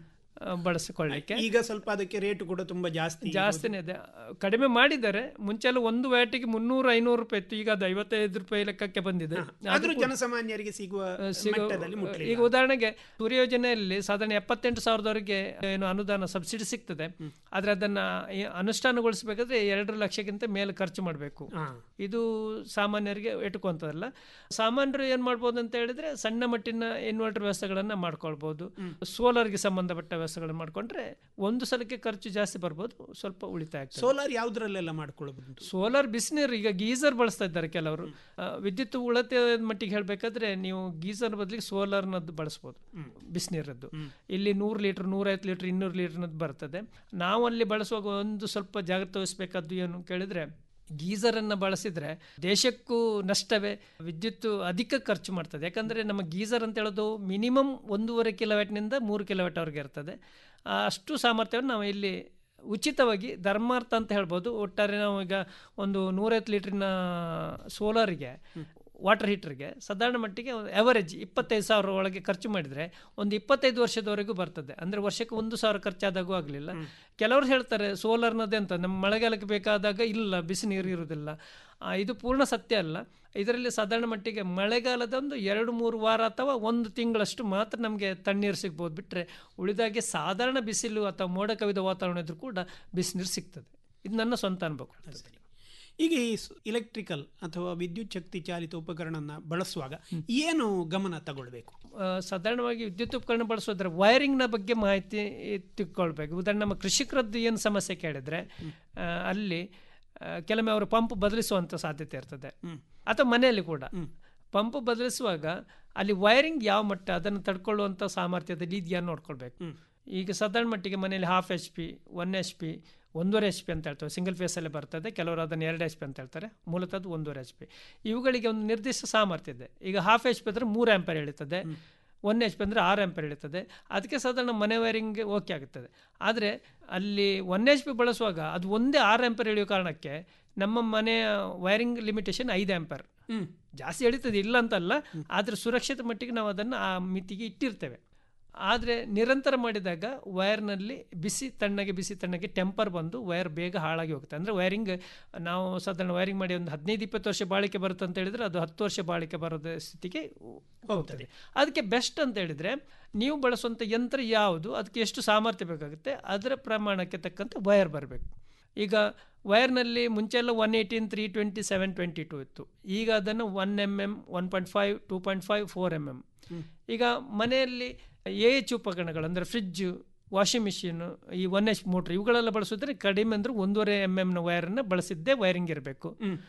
ಆ, ಬಳಸಿಕೊಳ್ಳಿಕ್ಕೆ ಈಗ ಸ್ವಲ್ಪ ಅದಕ್ಕೆ ರೇಟ್ ಕೂಡ ತುಂಬಾ ಜಾಸ್ತಿ ಜಾಸ್ತಿನೇ ಇದೆ ಕಡಿಮೆ ಮಾಡಿದ್ದಾರೆ ಮುಂಚೆ ಎಲ್ಲ ಒಂದು ವ್ಯಾಟಿಗೆ ಮುನ್ನೂರು ಐನೂರು ರೂಪಾಯಿ ಇತ್ತು ಈಗ ಅದು ಐವತ್ತೈದು ರೂಪಾಯಿ ಲೆಕ್ಕಕ್ಕೆ ಬಂದಿದೆ ಅದು ಆದ್ರೂ ಕೂಡ- ಜನಸಾಮಾನ್ಯರಿಗೆ ಸಿಗುವ ಸಿಗೋ- ಮಟ್ಟದಲ್ಲಿ ಮುಟ್ಲಿಲ್ಲ. ಈಗ ಉದಾಹರಣೆಗೆ ಸೂರ್ಯ ಯೋಜನೆಯಲ್ಲಿ ಸಾಧಾರಣ ಎಪ್ಪತ್ತೆಂಟು ಸಾವಿರದವರೆಗೆ ಏನು ಅನುದಾನ ಸಬ್ಸಿಡಿ ಸಿಗ್ತದೆ ಆದ್ರೆ ಅದನ್ನ ಈ ಅನುಷ್ಠಾನಗೊಳಿಸಬೇಕಾದ್ರೆ ಎರಡು ಲಕ್ಷಕ್ಕಿಂತ ಮೇಲೆ ಖರ್ಚು ಮಾಡಬೇಕು ಇದು ಸಾಮಾನ್ಯರಿಗೆ ಎಟುಕುವಂಥದ್ದಲ್ಲ ಸಾಮಾನ್ಯರು ಏನ್ ಮಾಡ್ಬೋದು ಅಂತ ಹೇಳಿದ್ರೆ ಸಣ್ಣ ಮಟ್ಟಿನ ಇನ್ವರ್ಟರ್ ವ್ಯವಸ್ಥೆಗಳನ್ನ ಮಾಡ್ಕೊಳ್ಬಹುದು ಸೋಲಾರ್ಗೆ ಸಂಬಂಧಪಟ್ಟ ವ್ಯವಸ್ಥೆಗಳನ್ನ ಮಾಡ್ಕೊಂಡ್ರೆ ಒಂದು ಸಲಕ್ಕೆ ಖರ್ಚು ಜಾಸ್ತಿ ಬರ್ಬೋದು ಸ್ವಲ್ಪ ಉಳಿತಾಯ ಆಗ್ತದೆ ಸೋಲಾರ್ ಯಾವ್ದ್ರಲ್ಲೆಲ್ಲ ಮಾಡ್ಕೊಳ್ಳಬಹುದು ಸೋಲಾರ್ ಬಿಸಿನೀರು ಈಗ ಗೀಸರ್ ಬಳಸ್ತಾ ಇದ್ದಾರೆ ಕೆಲವರು ಆ, ವಿದ್ಯುತ್ ಉಳತೆ ಮಟ್ಟಿಗೆ ಹೇಳಬೇಕಾದ್ರೆ ನೀವು ಗೀಸರ್ ಬದಲಿಗೆ ಸೋಲಾರ್ನದ್ದು ಬಳಸ್ಬೋದು ಬಿಸಿನೀರದ್ದು ಇಲ್ಲಿ ನೂರು ಲೀಟರ್ ನೂರೈವತ್ತು ಲೀಟರ್ ಇನ್ನೂರು ಲೀಟರ್ನದ್ದು ಬರ್ತದೆ ನಾವು ಅಲ್ಲಿ ಬಳಸುವಾಗ ಒಂದು ಸ್ವಲ್ಪ ಜಾಗ್ರತೆ ವಹಿಸಬೇಕಾದ್ದು ಏನು ಕೇಳಿದ್ರೆ ಗೀಸರನ್ನು ಬಳಸಿದ್ರೆ ದೇಶಕ್ಕೂ ನಷ್ಟವೇ ವಿದ್ಯುತ್ ಅಧಿಕ ಖರ್ಚು ಮಾಡ್ತದೆ ಯಾಕಂದರೆ ನಮ್ಮ ಗೀಸರ್ ಅಂತ ಹೇಳೋದು ಮಿನಿಮಮ್ ಒಂದೂವರೆ ಕಿಲೋವ್ಯಾಟ್ನಿಂದ ಮೂರು ಕಿಲೋವ್ಯಾಟ್ವರೆಗೆ ಇರ್ತದೆ ಆ ಅಷ್ಟು ಸಾಮರ್ಥ್ಯವನ್ನು ನಾವು ಇಲ್ಲಿ ಉಚಿತವಾಗಿ ಧರ್ಮಾರ್ಥ ಅಂತ ಹೇಳ್ಬೋದು ಒಟ್ಟಾರೆ ನಾವು ಈಗ ಒಂದು ನೂರೈವತ್ತು ಲೀಟ್ರಿನ ಸೋಲಾರಿಗೆ ವಾಟರ್ ಹೀಟರ್ಗೆ ಸಾಧಾರಣ ಮಟ್ಟಿಗೆ ಎವರೇಜ್ ಇಪ್ಪತ್ತೈದು ಸಾವಿರ ಒಳಗೆ ಖರ್ಚು ಮಾಡಿದರೆ ಒಂದು ಇಪ್ಪತ್ತೈದು ವರ್ಷದವರೆಗೂ ಬರ್ತದೆ ಅಂದರೆ ವರ್ಷಕ್ಕೆ ಒಂದು ಸಾವಿರ ಖರ್ಚಾದಾಗೂ ಆಗಲಿಲ್ಲ ಕೆಲವರು ಹೇಳ್ತಾರೆ ಸೋಲಾರ್ನದೇ ಅಂತ ನಮ್ಮ ಮಳೆಗಾಲಕ್ಕೆ ಬೇಕಾದಾಗ ಇಲ್ಲ ಬಿಸಿ ನೀರು ಇರುವುದಿಲ್ಲ ಆ, ಇದು ಪೂರ್ಣ ಸತ್ಯ ಅಲ್ಲ ಇದರಲ್ಲಿ ಸಾಧಾರಣ ಮಟ್ಟಿಗೆ ಮಳೆಗಾಲದ ಒಂದು ಎರಡು ಮೂರು ವಾರ ಅಥವಾ ಒಂದು ತಿಂಗಳಷ್ಟು ಮಾತ್ರ ನಮಗೆ ತಣ್ಣೀರು ಸಿಗ್ಬೋದು ಬಿಟ್ಟರೆ ಉಳಿದಾಗೆ ಸಾಧಾರಣ ಬಿಸಿಲು ಅಥವಾ ಮೋಡ ಕವಿದ ವಾತಾವರಣ ಇದ್ರೂ ಕೂಡ ಬಿಸಿನೀರು ಸಿಗ್ತದೆ ಇದು ನನ್ನ ಸ್ವಂತ ಅನುಭವ ಈಗ ಈ ಇಲೆಕ್ಟ್ರಿಕಲ್ ಅಥವಾ ವಿದ್ಯುತ್ ಶಕ್ತಿ ಚಾಲಿತ ಉಪಕರಣನ ಬಳಸುವಾಗ ಏನು ಗಮನ ತಗೊಳ್ಬೇಕು ಆ, ಸಾಧಾರಣವಾಗಿ ವಿದ್ಯುತ್ ಉಪಕರಣ ಬಳಸೋದ್ರೆ ವೈರಿಂಗ್ನ ಬಗ್ಗೆ ಮಾಹಿತಿ ತಿಳ್ಕೊಳ್ಬೇಕು ಉದಾಹರಣೆ ನಮ್ಮ ಕೃಷಿಕರದ್ದು ಏನು ಸಮಸ್ಯೆ ಕೇಳಿದ್ರೆ ಆ, ಅಲ್ಲಿ ಆ, ಕೆಲವೊಮ್ಮೆ ಅವರು ಪಂಪ್ ಬದಲಿಸುವಂಥ ಸಾಧ್ಯತೆ ಇರ್ತದೆ ಅಥವಾ ಮನೆಯಲ್ಲಿ ಕೂಡ ಪಂಪ್ ಬದಲಿಸುವಾಗ ಅಲ್ಲಿ ವೈರಿಂಗ್ ಯಾವ ಮಟ್ಟ ಅದನ್ನು ತಡ್ಕೊಳ್ಳುವಂಥ ಸಾಮರ್ಥ್ಯದಲ್ಲಿ ಇದೆಯಾ ನೋಡ್ಕೊಳ್ಬೇಕು ಈಗ ಸಾಧಾರಣ ಮಟ್ಟಿಗೆ ಮನೆಯಲ್ಲಿ half H P one H P ಒಂದೂವರೆ ಎಚ್ ಪಿ ಅಂತ ಹೇಳ್ತೇವೆ ಸಿಂಗಲ್ ಫೇಸಲ್ಲೇ ಬರ್ತದೆ ಕೆಲವರು ಅದನ್ನು ಎರಡು ಎಚ್ ಪಿ ಅಂತ ಹೇಳ್ತಾರೆ ಮೂಲತಃ ಅದು ಒಂದೂವರೆ ಎಚ್ ಪಿ ಇವುಗಳಿಗೆ ಒಂದು ನಿರ್ದಿಷ್ಟ ಸಾಮರ್ಥ್ಯ ಇದೆ ಈಗ ಹಾಫ್ ಎಚ್ ಪಿ ಅಂದರೆ ಮೂರು ಆ್ಯಂಪರ್ ಎಳೀತದೆ ಒನ್ ಎಚ್ ಪಿ ಅಂದರೆ ಆರು ಆ್ಯಂಪರ್ ಎಳೀತದೆ ಅದಕ್ಕೆ ಸಾಧಾರಣ ಮನೆ ವೈರಿಂಗ್ ಓಕೆ ಆಗುತ್ತದೆ ಆದರೆ ಅಲ್ಲಿ ಒನ್ ಎಚ್ ಪಿ ಬಳಸುವಾಗ ಅದು ಒಂದೇ ಆರು ಆ್ಯಂಪರ್ ಎಳೆಯೋ ಕಾರಣಕ್ಕೆ ನಮ್ಮ ಮನೆಯ ವೈರಿಂಗ್ ಲಿಮಿಟೇಷನ್ ಐದು ಆ್ಯಂಪರ್ ಜಾಸ್ತಿ ಎಳೀತದೆ ಇಲ್ಲ ಅಂತಲ್ಲ ಆದರೆ ಸುರಕ್ಷಿತ ಮಟ್ಟಿಗೆ ನಾವು ಅದನ್ನು ಆ ಮಿತಿಗೆ ಇಟ್ಟಿರ್ತೇವೆ ಆದರೆ ನಿರಂತರ ಮಾಡಿದಾಗ ವೈರ್ನಲ್ಲಿ ಬಿಸಿ ತಣ್ಣಗೆ ಬಿಸಿ ತಣ್ಣಗೆ ಟೆಂಪರ್ ಬಂದು ವೈರ್ ಬೇಗ ಹಾಳಾಗಿ ಹೋಗುತ್ತೆ ಅಂದರೆ ವೈರಿಂಗ್ ನಾವು ಸಾಧಾರಣ ವೈರಿಂಗ್ ಮಾಡಿ ಒಂದು ಹದಿನೈದು ಇಪ್ಪತ್ತು ವರ್ಷ ಬಾಳಿಕೆ ಬರುತ್ತೆ ಅಂತ ಹೇಳಿದರೆ ಅದು ಹತ್ತು ವರ್ಷ ಬಾಳಿಕೆ ಬರೋದ ಸ್ಥಿತಿಗೆ ಹೋಗ್ತದೆ ಅದಕ್ಕೆ ಬೆಸ್ಟ್ ಅಂತ ಹೇಳಿದರೆ ನೀವು ಬಳಸುವಂಥ ಯಂತ್ರ ಯಾವುದು ಅದಕ್ಕೆ ಎಷ್ಟು ಸಾಮರ್ಥ್ಯ ಬೇಕಾಗುತ್ತೆ ಅದರ ಪ್ರಮಾಣಕ್ಕೆ ತಕ್ಕಂತೆ ವೈರ್ ಬರಬೇಕು ಈಗ ವೈರ್ನಲ್ಲಿ ಮುಂಚೆ ಎಲ್ಲ one eighteen three twenty seven twenty two ಇತ್ತು ಈಗ ಅದನ್ನು one M M one point five two point five four M M ಈಗ ಮನೆಯಲ್ಲಿ ಎ ಎಚ್ ಉಪಕರಣಗಳು ಅಂದರೆ ಫ್ರಿಜ್ಜು ವಾಷಿಂಗ್ ಮಿಷಿನ್ ಈ ಒನ್ ಎಚ್ ಮೋಟ್ರ್ ಇವುಗಳೆಲ್ಲ ಬಳಸಿದ್ರೆ ಕಡಿಮೆ ಅಂದ್ರೆ ಒಂದೂವರೆ ಎಮ್ ಎಮ್ನ ವೈರನ್ನು ಬಳಸಿದ್ದೇ ವೈರಿಂಗ್ ಇರಬೇಕು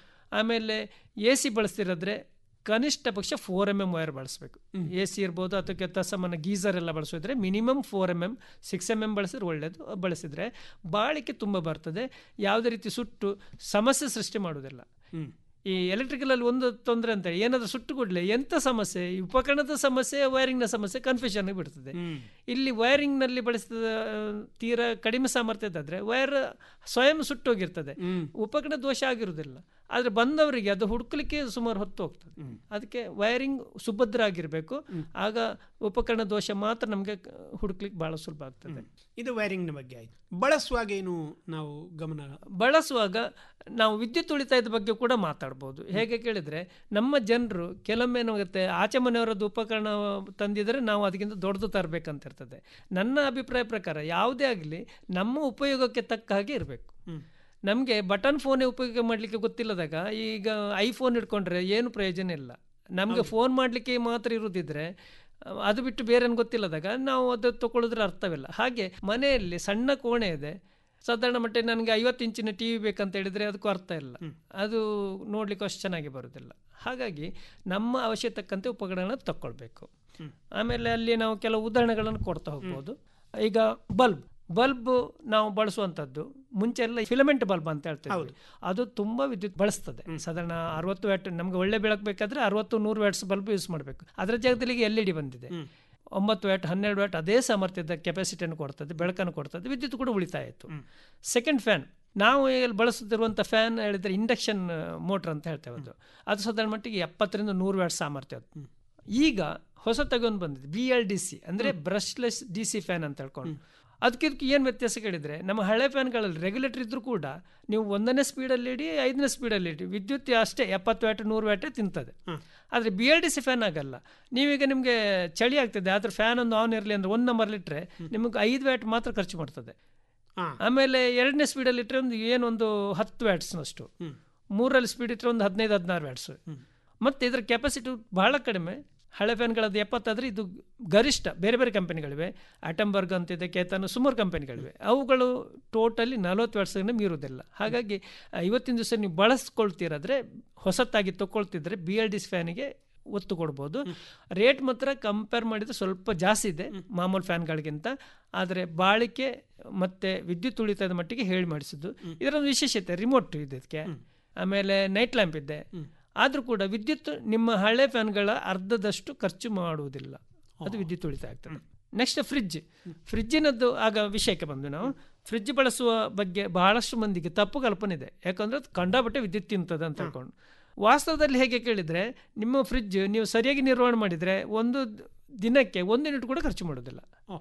ಆಮೇಲೆ ಎ ಸಿ ಬಳಸ್ತಿರೋದ್ರೆ ಕನಿಷ್ಠ ಪಕ್ಷ ಫೋರ್ ಎಮ್ ಎಮ್ ವೈರ್ ಬಳಸಬೇಕು ಎ ಸಿ ಇರ್ಬೋದು ಅಥವಾ ತಸಮನ ಗೀಸರ್ ಎಲ್ಲ ಬಳಸಿದ್ರೆ minimum four M M six M M ಬಳಸಿದ್ರೆ ಒಳ್ಳೆಯದು ಬಳಸಿದ್ರೆ ಬಾಳಿಕೆ ತುಂಬ ಬರ್ತದೆ ಯಾವುದೇ ರೀತಿ ಸುಟ್ಟು ಸಮಸ್ಯೆ ಸೃಷ್ಟಿ ಮಾಡೋದಿಲ್ಲ ಈ ಎಲೆಕ್ಟ್ರಿಕಲಲ್ಲಿ ಒಂದು ತೊಂದರೆ ಅಂತ ಏನಾದರೂ ಸುಟ್ಟು ಕೂಡಲೇ ಎಂಥ ಸಮಸ್ಯೆ ಈ ಉಪಕರಣದ ಸಮಸ್ಯೆ ವೈರಿಂಗ್ನ ಸಮಸ್ಯೆ ಕನ್ಫ್ಯೂಷನ್ ಬಿಡ್ತದೆ ಇಲ್ಲಿ ವೈರಿಂಗ್ನಲ್ಲಿ ಬಳಸಿದ ತೀರಾ ಕಡಿಮೆ ಸಾಮರ್ಥ್ಯದಾದ್ರೆ ವೈರ್ ಸ್ವಯಂ ಸುಟ್ಟೋಗಿರ್ತದೆ ಉಪಕರಣ ದೋಷ ಆಗಿರುವುದಿಲ್ಲ ಆದರೆ ಬಂದವರಿಗೆ ಅದು ಹುಡುಕ್ಲಿಕ್ಕೆ ಸುಮಾರು ಹೊತ್ತು ಹೋಗ್ತದೆ ಅದಕ್ಕೆ ವೈರಿಂಗ್ ಸುಭದ್ರ ಆಗಿರಬೇಕು ಆಗ ಉಪಕರಣ ದೋಷ ಮಾತ್ರ ನಮಗೆ ಹುಡುಕ್ಲಿಕ್ಕೆ ಬಹಳ ಸುಲಭ ಆಗ್ತದೆ ಇದು ವೈರಿಂಗ್ನ ಬಗ್ಗೆ ಆಯ್ತು ಬಳಸುವಾಗ ಏನು ನಾವು ಗಮನ ಬಳಸುವಾಗ ನಾವು ವಿದ್ಯುತ್ ಉಳಿತಾಯದ ಬಗ್ಗೆ ಕೂಡ ಮಾತಾಡ್ಬೋದು ಹೇಗೆ ಕೇಳಿದರೆ ನಮ್ಮ ಜನರು ಕೆಲವೊಮ್ಮೆ ಏನಾಗುತ್ತೆ ಆಚೆ ಮನೆಯವರದ್ದು ಉಪಕರಣ ತಂದಿದರೆ ನಾವು ಅದಕ್ಕಿಂತ ದೊಡ್ಡದು ತರಬೇಕಂತ ಇರ್ತದೆ ನನ್ನ ಅಭಿಪ್ರಾಯ ಪ್ರಕಾರ ಯಾವುದೇ ಆಗಲಿ ನಮ್ಮ ಉಪಯೋಗಕ್ಕೆ ತಕ್ಕ ಹಾಗೆ ಇರಬೇಕು ನಮಗೆ ಬಟನ್ ಫೋನೇ ಉಪಯೋಗ ಮಾಡಲಿಕ್ಕೆ ಗೊತ್ತಿಲ್ಲದಾಗ ಈಗ ಐಫೋನ್ ಇಟ್ಕೊಂಡ್ರೆ ಏನು ಪ್ರಯೋಜನ ಇಲ್ಲ ನಮಗೆ ಫೋನ್ ಮಾಡಲಿಕ್ಕೆ ಮಾತ್ರ ಇರುವುದಿದ್ರೆ ಅದು ಬಿಟ್ಟು ಬೇರೆ ಗೊತ್ತಿಲ್ಲದಾಗ ನಾವು ಅದು ತಗೊಳ್ಳೋದ್ರ ಅರ್ಥವಿಲ್ಲ ಹಾಗೆ ಮನೆಯಲ್ಲಿ ಸಣ್ಣ ಕೋಣೆ ಇದೆ ಸಾಧಾರಣ ಮಟ್ಟಿಗೆ ನನಗೆ ಐವತ್ತು ಇಂಚಿನ ಟಿ ವಿ ಬೇಕಂತ ಹೇಳಿದರೆ ಅದಕ್ಕೂ ಅರ್ಥ ಇಲ್ಲ ಅದು ನೋಡ್ಲಿಕ್ಕೆ ಅಷ್ಟು ಚೆನ್ನಾಗಿ ಬರೋದಿಲ್ಲ ಹಾಗಾಗಿ ನಮ್ಮ ಅವಶ್ಯಕ ತಕ್ಕಂತೆ ಉಪಕರಣ ತಕ್ಕೊಳ್ಬೇಕು ಆಮೇಲೆ ಅಲ್ಲಿ ನಾವು ಕೆಲವು ಉದಾಹರಣೆಗಳನ್ನು ಕೊಡ್ತಾ ಹೋಗ್ಬೋದು ಈಗ ಬಲ್ಬ್ ಬಲ್ಬ್ ನಾವು ಬಳಸುವಂಥದ್ದು ಮುಂಚೆ ಎಲ್ಲ ಫಿಲಮೆಂಟ್ ಬಲ್ಬ್ ಅಂತ ಹೇಳ್ತೇವೆ ಅದು ತುಂಬಾ ವಿದ್ಯುತ್ ಬಳಸ್ತದೆ ಸಾಧಾರಣ ಅರವತ್ತು ವ್ಯಾಟ್ ನಮ್ಗೆ ಒಳ್ಳೆ ಬೆಳಕು ಬೇಕಾದ್ರೆ ಅರವತ್ತು ನೂರು ವ್ಯಾಟ್ಸ್ ಬಲ್ಬ್ ಯೂಸ್ ಮಾಡಬೇಕು ಅದರ ಜಾಗದಲ್ಲಿ ಎಲ್ ಇ ಡಿ ಬಂದಿದೆ ಒಂಬತ್ತು ವ್ಯಾಟ್ ಹನ್ನೆರಡು ವ್ಯಾಟ್ ಅದೇ ಸಾಮರ್ಥ್ಯದ ಕೆಪಾಸಿಟಿಯನ್ನು ಕೊಡ್ತದೆ ಬೆಳಕನ್ನು ಕೊಡ್ತದೆ ವಿದ್ಯುತ್ ಕೂಡ ಉಳಿತಾಯ ಆಯಿತು ಸೆಕೆಂಡ್ ಫ್ಯಾನ್ ನಾವು ಇಲ್ಲಿ ಬಳಸುತ್ತಿರುವಂಥ ಫ್ಯಾನ್ ಹೇಳಿದ್ರೆ ಇಂಡಕ್ಷನ್ ಮೋಟ್ರ್ ಅಂತ ಹೇಳ್ತೇವೆ ಅದು ಅದು ಸಾಧಾರಣ ಮಟ್ಟಿಗೆ ಎಪ್ಪತ್ತರಿಂದ ನೂರು ವ್ಯಾಟ್ ಸಾಮರ್ಥ್ಯ ಅದು ಈಗ ಹೊಸ ತಗೊಂಡು ಬಂದಿದೆ ಬಿ ಎಲ್ ಡಿ ಸಿ ಅಂದರೆ ಬ್ರಷ್ಲೆಸ್ ಡಿ ಸಿ ಫ್ಯಾನ್ ಅಂತ ಹೇಳ್ಕೊಂಡು ಅದಕ್ಕೆ ಇದಕ್ಕೆ ಏನು ವ್ಯತ್ಯಾಸ ಕೇಳಿದರೆ ನಮ್ಮ ಹಳೆ ಫ್ಯಾನ್ಗಳಲ್ಲಿ ರೆಗ್ಯುಲೇಟರ್ ಇದ್ದರೂ ಕೂಡ ನೀವು ಒಂದನೇ ಸ್ಪೀಡಲ್ಲಿ ಇಡಿ ಐದನೇ ಸ್ಪೀಡಲ್ಲಿ ಇಡಿ ವಿದ್ಯುತ್ ಅಷ್ಟೇ ಎಪ್ಪತ್ತು ವ್ಯಾಟ್ ನೂರು ವ್ಯಾಟೇ ತಿಂತದೆ ಆದರೆ B L D C fan ಆಗಲ್ಲ ನೀವೀಗ ನಿಮಗೆ ಚಳಿ ಆಗ್ತದೆ ಅದ್ರ ಫ್ಯಾನ್ ಒಂದು ಆನ್ ಇರಲಿ ಅಂದರೆ ಒಂದು ನಂಬರ್ ಇಟ್ಟರೆ ನಿಮಗೆ ಐದು ವ್ಯಾಟ್ ಮಾತ್ರ ಖರ್ಚು ಮಾಡ್ತದೆ ಆಮೇಲೆ ಎರಡನೇ ಸ್ಪೀಡಲ್ಲಿ ಇಟ್ಟರೆ ಒಂದು ಏನೊಂದು ಹತ್ತು ವ್ಯಾಟ್ಸ್ನಷ್ಟು ಮೂರಲ್ಲಿ ಸ್ಪೀಡ್ ಇಟ್ಟರೆ ಒಂದು ಹದಿನೈದು ಹದಿನಾರು ವ್ಯಾಟ್ಸ್ ಮತ್ತು ಇದರ ಕೆಪಾಸಿಟಿ ಬಹಳ ಕಡಿಮೆ ಹಳೆ ಫ್ಯಾನ್ಗಳದ್ದು ಎಪ್ಪತ್ತಾದರೆ ಇದು ಗರಿಷ್ಠ ಬೇರೆ ಬೇರೆ ಕಂಪನಿಗಳಿವೆ ಅಟಂಬರ್ಗ್ ಅಂತಿದೆ ಕೇತನ್ ಸುಮಾರು ಕಂಪನಿಗಳಿವೆ ಅವುಗಳು ಟೋಟಲಿ ನಲವತ್ತು ವ್ಯಾಟ್ಸ್ಗಳನ್ನ ಮೀರುವುದಿಲ್ಲ ಹಾಗಾಗಿ ಆ, ಇವತ್ತಿನ ದಿವಸ ನೀವು ಬಳಸ್ಕೊಳ್ತಿರಾದ್ರೆ ಹೊಸತಾಗಿ ತಗೊಳ್ತಿದ್ರೆ ಬಿ ಎಲ್ ಡಿಸ್ ಫ್ಯಾನಿಗೆ ಒತ್ತು ಕೊಡ್ಬೋದು ರೇಟ್ ಮಾತ್ರ ಕಂಪೇರ್ ಮಾಡಿದರೆ ಸ್ವಲ್ಪ ಜಾಸ್ತಿ ಇದೆ ಮಾಮೂಲು ಫ್ಯಾನ್ಗಳಿಗಿಂತ ಆದರೆ ಬಾಳಿಕೆ ಮತ್ತು ವಿದ್ಯುತ್ ಉಳಿತಾಯದ ಮಟ್ಟಿಗೆ ಹೇಳಿ ಮಾಡಿಸಿದ್ದು ಇದರೊಂದು ವಿಶೇಷತೆ ರಿಮೋಟ್ ಇದೆ ಇದಕ್ಕೆ ಆಮೇಲೆ ನೈಟ್ ಲ್ಯಾಂಪ್ ಇದೆ ಆದರೂ ಕೂಡ ವಿದ್ಯುತ್ ನಿಮ್ಮ ಹಳೆ ಫ್ಯಾನ್ಗಳ ಅರ್ಧದಷ್ಟು ಖರ್ಚು ಮಾಡುವುದಿಲ್ಲ ಅದು ವಿದ್ಯುತ್ ಉಳಿತಾಯ ಆಗ್ತದೆ ನೆಕ್ಸ್ಟ್ ಫ್ರಿಡ್ಜ್ ಫ್ರಿಡ್ಜಿನದ್ದು ಆಗ ವಿಷಯಕ್ಕೆ ಬಂದು ನಾವು ಫ್ರಿಡ್ಜ್ ಬಳಸುವ ಬಗ್ಗೆ ಬಹಳಷ್ಟು ಮಂದಿಗೆ ತಪ್ಪು ಕಲ್ಪನೆ ಇದೆ ಯಾಕಂದ್ರೆ ಅದು ಕಂಡಾಪಟ್ಟೆ ವಿದ್ಯುತ್ ತಿಂತದೆ ಅಂತ ಹೇಳ್ಕೊಂಡು ವಾಸ್ತವದಲ್ಲಿ ಹೇಗೆ ಕೇಳಿದರೆ ನಿಮ್ಮ ಫ್ರಿಡ್ಜ್ ನೀವು ಸರಿಯಾಗಿ ನಿರ್ವಹಣೆ ಮಾಡಿದರೆ ಒಂದು ದಿನಕ್ಕೆ ಒಂದು ಯೂನಿಟ್ ಕೂಡ ಖರ್ಚು ಮಾಡೋದಿಲ್ಲ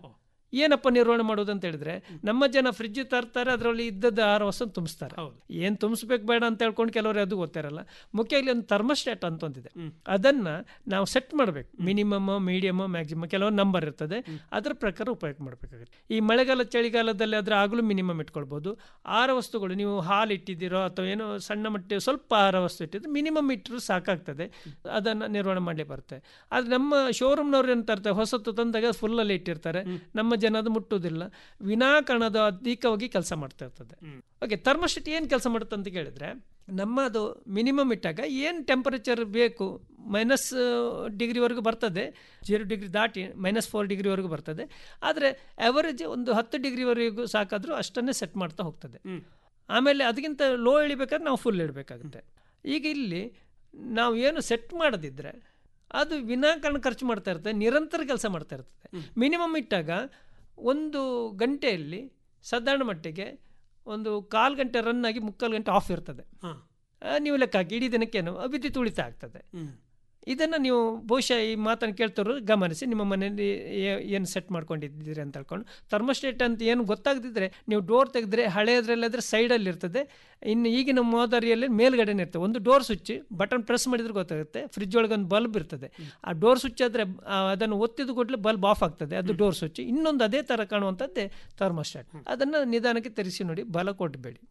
ಏನಪ್ಪ ನಿರ್ವಹಣೆ ಮಾಡೋದು ಅಂತ ಹೇಳಿದ್ರೆ ನಮ್ಮ ಜನ ಫ್ರಿಡ್ಜ್ ತರ್ತಾರೆ ಅದರಲ್ಲಿ ಇದ್ದದ ಆಹಾರ ವಸ್ತು ತುಂಬಿಸ್ತಾರೆ ಏನು ತುಂಬಿಸ್ಬೇಕು ಬೇಡ ಅಂತ ಹೇಳ್ಕೊಂಡು ಕೆಲವರು ಅದು ಗೊತ್ತಿರಲ್ಲ ಮುಖ್ಯ ಇಲ್ಲಿ ಒಂದು ಥರ್ಮೋಸ್ಟಾಟ್ ಅಂತ ಒಂದಿದೆ ಅದನ್ನ ನಾವು ಸೆಟ್ ಮಾಡಬೇಕು ಮಿನಿಮಮ್ ಮೀಡಿಯಮ್ ಮ್ಯಾಕ್ಸಿಮಮ್ ಕೆಲವೊಂದು ನಂಬರ್ ಇರ್ತದೆ ಅದರ ಪ್ರಕಾರ ಉಪಯೋಗ ಮಾಡಬೇಕಾಗುತ್ತೆ ಈ ಮಳೆಗಾಲ ಚಳಿಗಾಲದಲ್ಲಿ ಅದರ ಆಗಲೂ ಮಿನಿಮಮ್ ಇಟ್ಕೊಳ್ಬೋದು ಆಹಾರ ವಸ್ತುಗಳು ನೀವು ಹಾಲು ಇಟ್ಟಿದ್ದೀರೋ ಅಥವಾ ಏನೋ ಸಣ್ಣ ಮಟ್ಟ ಸ್ವಲ್ಪ ಆಹಾರ ವಸ್ತು ಇಟ್ಟಿದ್ರೆ ಮಿನಿಮಮ್ ಇಟ್ಟರು ಸಾಕಾಗ್ತದೆ ಅದನ್ನು ನಿರ್ವಹಣೆ ಮಾಡಲಿ ಬರುತ್ತೆ ಆದರೆ ನಮ್ಮ ಶೋರೂಮ್ನವ್ರು ಏನು ತರ್ತಾರೆ ಹೊಸತು ತಂದಾಗ ಫುಲ್ಲಲ್ಲಿ ಇಟ್ಟಿರ್ತಾರೆ ನಮ್ಮ ಜನ ಅದು ಮುಟ್ಟುವುದಿಲ್ಲ ವಿನಾಕಾರಣದ ಅಧಿಕವಾಗಿ ಕೆಲಸ ಮಾಡ್ತಾ ಇರ್ತದೆ ಓಕೆ ಥರ್ಮೋಸ್ಟೇಟ್ ಏನು ಕೆಲಸ ಮಾಡುತ್ತೆ ಅಂತ ಕೇಳಿದ್ರೆ ನಮ್ಮದು ಮಿನಿಮಮ್ ಇಟ್ಟಾಗ ಏನು ಟೆಂಪರೇಚರ್ ಬೇಕು ಮೈನಸ್ ಡಿಗ್ರಿವರೆಗೂ ಬರ್ತದೆ ಜೀರೋ ಡಿಗ್ರಿ ದಾಟಿ ಮೈನಸ್ ಫೋರ್ ಡಿಗ್ರಿವರೆಗೂ ಬರ್ತದೆ ಆದರೆ ಅವರೇಜ್ ಒಂದು ಹತ್ತು ಡಿಗ್ರಿವರೆಗೂ ಸಾಕಾದರೂ ಅಷ್ಟನ್ನೇ ಸೆಟ್ ಮಾಡ್ತಾ ಹೋಗ್ತದೆ ಆಮೇಲೆ ಅದಕ್ಕಿಂತ ಲೋ ಇಳಿಬೇಕಾದ್ರೆ ನಾವು ಫುಲ್ ಇಡಬೇಕಾಗುತ್ತೆ ಈಗ ಇಲ್ಲಿ ನಾವು ಏನು ಸೆಟ್ ಮಾಡದಿದ್ದರೆ ಅದು ವಿನಾಕಾರಣ ಖರ್ಚು ಮಾಡ್ತಾ ಇರ್ತದೆ ನಿರಂತರ ಕೆಲಸ ಮಾಡ್ತಾ ಇರ್ತದೆ ಮಿನಿಮಮ್ ಇಟ್ಟಾಗ ಒಂದು ಗಂಟೆಯಲ್ಲಿ ಸಾಧಾರಣ ಮಟ್ಟಿಗೆ ಒಂದು ಕಾಲು ಗಂಟೆ ರನ್ ಆಗಿ ಮುಕ್ಕಾಲು ಗಂಟೆ ಆಫ್ ಇರ್ತದೆ ಆ, ನೀವು ಲೆಕ್ಕ ಹಾಕಿ ಇಡೀ ದಿನಕ್ಕೇನು ವಿದ್ಯುತ್ ಉಳಿತಾಯ ಆಗ್ತದೆ ಇದನ್ನು ನೀವು ಬಹುಶಃ ಈ ಮಾತನ್ನು ಕೇಳ್ತಾರೋ ಗಮನಿಸಿ ನಿಮ್ಮ ಮನೆಯಲ್ಲಿ ಏನು ಸೆಟ್ ಮಾಡ್ಕೊಂಡಿದ್ದೀರಿ ಅಂತ ಹೇಳ್ಕೊಂಡು ಥರ್ಮೋಸ್ಟೇಟ್ ಅಂತ ಏನು ಗೊತ್ತಾಗದಿದ್ರೆ ನೀವು ಡೋರ್ ತೆಗೆದ್ರೆ ಹಳೆಯದ್ರಲ್ಲಾದ್ರೆ ಸೈಡಲ್ಲಿ ಇರ್ತದೆ ಇನ್ನು ಈಗಿನ ಮಾದರಿಯಲ್ಲಿ ಮೇಲ್ಗಡೆನೇ ಇರ್ತದೆ ಒಂದು ಡೋರ್ ಸ್ವಿಚ್ ಬಟನ್ ಪ್ರೆಸ್ ಮಾಡಿದ್ರೆ ಗೊತ್ತಾಗುತ್ತೆ ಫ್ರಿಜ್ ಒಳಗೆ ಒಂದು ಬಲ್ಬ್ ಇರ್ತದೆ ಆ ಡೋರ್ ಸ್ವಿಚ್ ಆದರೆ ಅದನ್ನು ಒತ್ತಿದ ಕೂಡಲೇ ಬಲ್ಬ್ ಆಫ್ ಆಗ್ತದೆ ಅದು ಡೋರ್ ಸ್ವಿಚ್ ಇನ್ನೊಂದು ಅದೇ ಥರ ಕಾಣುವಂಥದ್ದೇ ಥರ್ಮೋಸ್ಟಾಟ್ ಅದನ್ನು ನಿಧಾನಕ್ಕೆ ತೆರೆಸಿ ನೋಡಿ ಬಲ ಕೊಟ್ಟಬೇಡಿ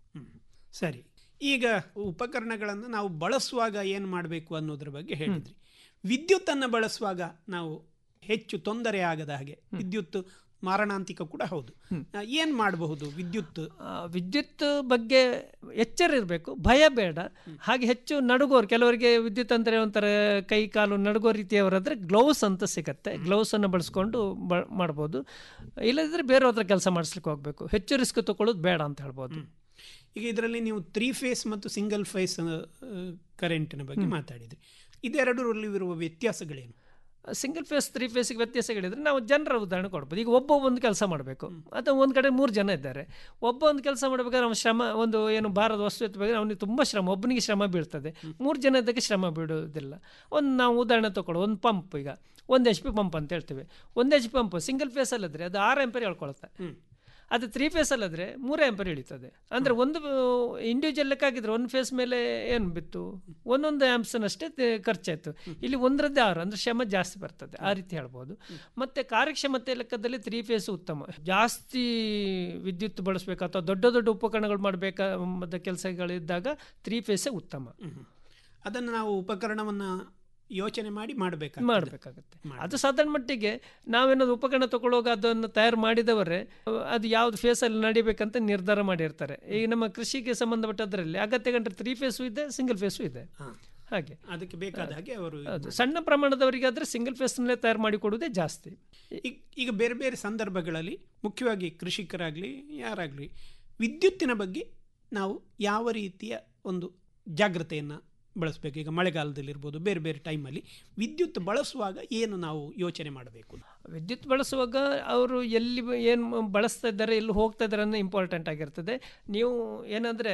ಸರಿ ಈಗ ಉಪಕರಣಗಳನ್ನು ನಾವು ಬಳಸುವಾಗ ಏನು ಮಾಡಬೇಕು ಅನ್ನೋದ್ರ ಬಗ್ಗೆ ಹೇಳಿದ್ರಿ ವಿದ್ಯುತ್ತನ್ನು ಬಳಸುವಾಗ ನಾವು ಹೆಚ್ಚು ತೊಂದರೆ ಆಗದ ಹಾಗೆ ವಿದ್ಯುತ್ ಮಾರಣಾಂತಿಕ ಕೂಡ ಹೌದು ಏನು ಮಾಡಬಹುದು ವಿದ್ಯುತ್ ಆ, ವಿದ್ಯುತ್ ಬಗ್ಗೆ ಎಚ್ಚರ ಇರಬೇಕು ಭಯ ಬೇಡ ಹಾಗೆ ಹೆಚ್ಚು ನಡುಗೋರು ಕೆಲವರಿಗೆ ವಿದ್ಯುತ್ ಅಂದರೆ ಒಂಥರ ಕೈ ಕಾಲು ನಡುಗೋ ರೀತಿಯವರಾದರೆ ಗ್ಲೌಸ್ ಅಂತ ಸಿಗತ್ತೆ ಗ್ಲೌಸನ್ನು ಬಳಸ್ಕೊಂಡು ಬ ಮಾಡ್ಬೋದು ಇಲ್ಲದಿದ್ದರೆ ಬೇರೆ ಹತ್ರ ಕೆಲಸ ಮಾಡಿಸ್ಲಿಕ್ಕೆ ಹೋಗಬೇಕು ಹೆಚ್ಚು ರಿಸ್ಕ್ ತಗೊಳ್ಳೋದು ಬೇಡ ಅಂತ ಹೇಳ್ಬೋದು ಈಗ ಇದರಲ್ಲಿ ನೀವು ತ್ರೀ ಫೇಸ್ ಮತ್ತು ಸಿಂಗಲ್ ಫೇಸ್ ಕರೆಂಟಿನ ಬಗ್ಗೆ ಮಾತಾಡಿದ್ರಿ ಇದೆರಡರಲ್ಲಿ ಇರುವ ವ್ಯತ್ಯಾಸಗಳೇನು ಸಿಂಗಲ್ ಫೇಸ್ ತ್ರೀ ಫೇಸ್ಗೆ ವ್ಯತ್ಯಾಸಗಳಿದ್ರೆ ನಾವು ಜನರ ಉದಾಹರಣೆ ಕೊಡ್ಬೋದು ಈಗ ಒಬ್ಬ ಒಂದು ಕೆಲಸ ಮಾಡಬೇಕು ಅಥವಾ ಒಂದು ಕಡೆ ಮೂರು ಜನ ಇದ್ದಾರೆ ಒಬ್ಬ ಒಂದು ಕೆಲಸ ಮಾಡಬೇಕಾದ್ರೆ ಅವನ ಶ್ರಮ ಒಂದು ಏನು ಭಾರದ ವಸ್ತು ಎತ್ತಬೇಕಾದ್ರೆ ಅವನಿಗೆ ತುಂಬ ಶ್ರಮ ಒಬ್ಬನಿಗೆ ಶ್ರಮ ಬೀಳ್ತದೆ ಮೂರು ಜನ ಇದ್ದಕ್ಕೆ ಶ್ರಮ ಬೀಳೋದಿಲ್ಲ ಒಂದು ನಾವು ಉದಾಹರಣೆ ತಗೊಳ್ಳೋ ಒಂದು ಪಂಪ್ ಈಗ ಒಂದು ಎಚ್ ಪಿ ಪಂಪ್ ಅಂತ ಹೇಳ್ತೇವೆ ಒಂದು ಎಚ್ ಪಿ ಪಂಪ್ ಸಿಂಗಲ್ ಫೇಸಲ್ಲಿದ್ರೆ ಅದು ಆರು ಎಂಪೇರ್ ಹೇಳ್ಕೊಳುತ್ತೆ ಅದು ತ್ರೀ ಫೇಸಲ್ಲಿದ್ರೆ ಮೂರೇ ಎಂಪೇರ್ ಇಳಿತದೆ ಅಂದರೆ ಒಂದು ಇಂಡಿವಿಜುವಲ್ ಲೆಕ್ಕ ಹಾಕಿದ್ರೆ ಒಂದು ಫೇಸ್ ಮೇಲೆ ಏನು ಬಿತ್ತು ಒಂದೊಂದು ಆ್ಯಂಪ್ಸನಷ್ಟೇ ತೆ- ಖರ್ಚಾಯಿತು ಇಲ್ಲಿ ಒಂದರದ್ದೇ ಆರು ಅಂದರೆ ಶ್ರಮ ಜಾಸ್ತಿ ಬರ್ತದೆ ಆ ರೀತಿ ಹೇಳ್ಬೋದು ಮತ್ತು ಕಾರ್ಯಕ್ಷಮತೆ ಲೆಕ್ಕದಲ್ಲಿ ತ್ರೀ ಫೇಸ್ ಉತ್ತಮ ಜಾಸ್ತಿ ವಿದ್ಯುತ್ ಬಳಸಬೇಕು ಅಥವಾ ದೊಡ್ಡ ದೊಡ್ಡ ಉಪಕರಣಗಳು ಮಾಡಬೇಕಾದ ಕೆಲಸಗಳಿದ್ದಾಗ ತ್ರೀ ಫೇಸೇ ಉತ್ತಮ ಅದನ್ನು ನಾವು ಉಪಕರಣವನ್ನು ಯೋಚನೆ ಮಾಡಿ ಮಾಡಬೇಕು ಮಾಡಬೇಕಾಗುತ್ತೆ ಅದು ಸಾಧಾರಣ ಮಟ್ಟಿಗೆ ನಾವೇನಾದ್ರು ಉಪಕರಣ ತಗೊಳ್ಳುವಾಗ ಅದನ್ನು ತಯಾರು ಮಾಡಿದವರೇ ಅಹ್, ಅದು ಯಾವ್ದು ಫೇಸಲ್ಲಿ ನಡಿಬೇಕಂತ ನಿರ್ಧಾರ ಮಾಡಿರ್ತಾರೆ ಈಗ ನಮ್ಮ ಕೃಷಿಗೆ ಸಂಬಂಧಪಟ್ಟದ್ರಲ್ಲಿ ಅಗತ್ಯ ಕಂಡ್ರೆ ತ್ರೀ ಫೇಸು ಇದೆ ಸಿಂಗಲ್ ಫೇಸು ಇದೆ ಹಾಗೆ ಅದಕ್ಕೆ ಬೇಕಾದ ಹಾಗೆ ಅವರು ಹೌದು ಸಣ್ಣ ಪ್ರಮಾಣದವರಿಗಾದ್ರೆ ಸಿಂಗಲ್ ಫೇಸ್ನಲ್ಲೇ ತಯಾರು ಮಾಡಿ ಕೊಡುವುದೇ ಜಾಸ್ತಿ ಈಗ ಈಗ ಬೇರೆ ಬೇರೆ ಸಂದರ್ಭಗಳಲ್ಲಿ ಮುಖ್ಯವಾಗಿ ಕೃಷಿಕರಾಗಲಿ ಯಾರಾಗಲಿ ವಿದ್ಯುತ್ತಿನ ಬಗ್ಗೆ ನಾವು ಯಾವ ರೀತಿಯ ಒಂದು ಜಾಗ್ರತೆಯನ್ನು ಬಳಸಬೇಕು ಈಗ ಮಳೆಗಾಲದಲ್ಲಿರ್ಬೋದು ಬೇರೆ ಬೇರೆ ಟೈಮಲ್ಲಿ ವಿದ್ಯುತ್ ಬಳಸುವಾಗ ಏನು ನಾವು ಯೋಚನೆ ಮಾಡಬೇಕು ವಿದ್ಯುತ್ ಬಳಸುವಾಗ ಅವರು ಎಲ್ಲಿ ಏನು ಬಳಸ್ತಾ ಇದ್ದಾರೆ ಎಲ್ಲಿ ಹೋಗ್ತಾ ಇದ್ದಾರೆ ಅನ್ನೋ ಇಂಪಾರ್ಟೆಂಟ್ ಆಗಿರ್ತದೆ ನೀವು ಏನಂದರೆ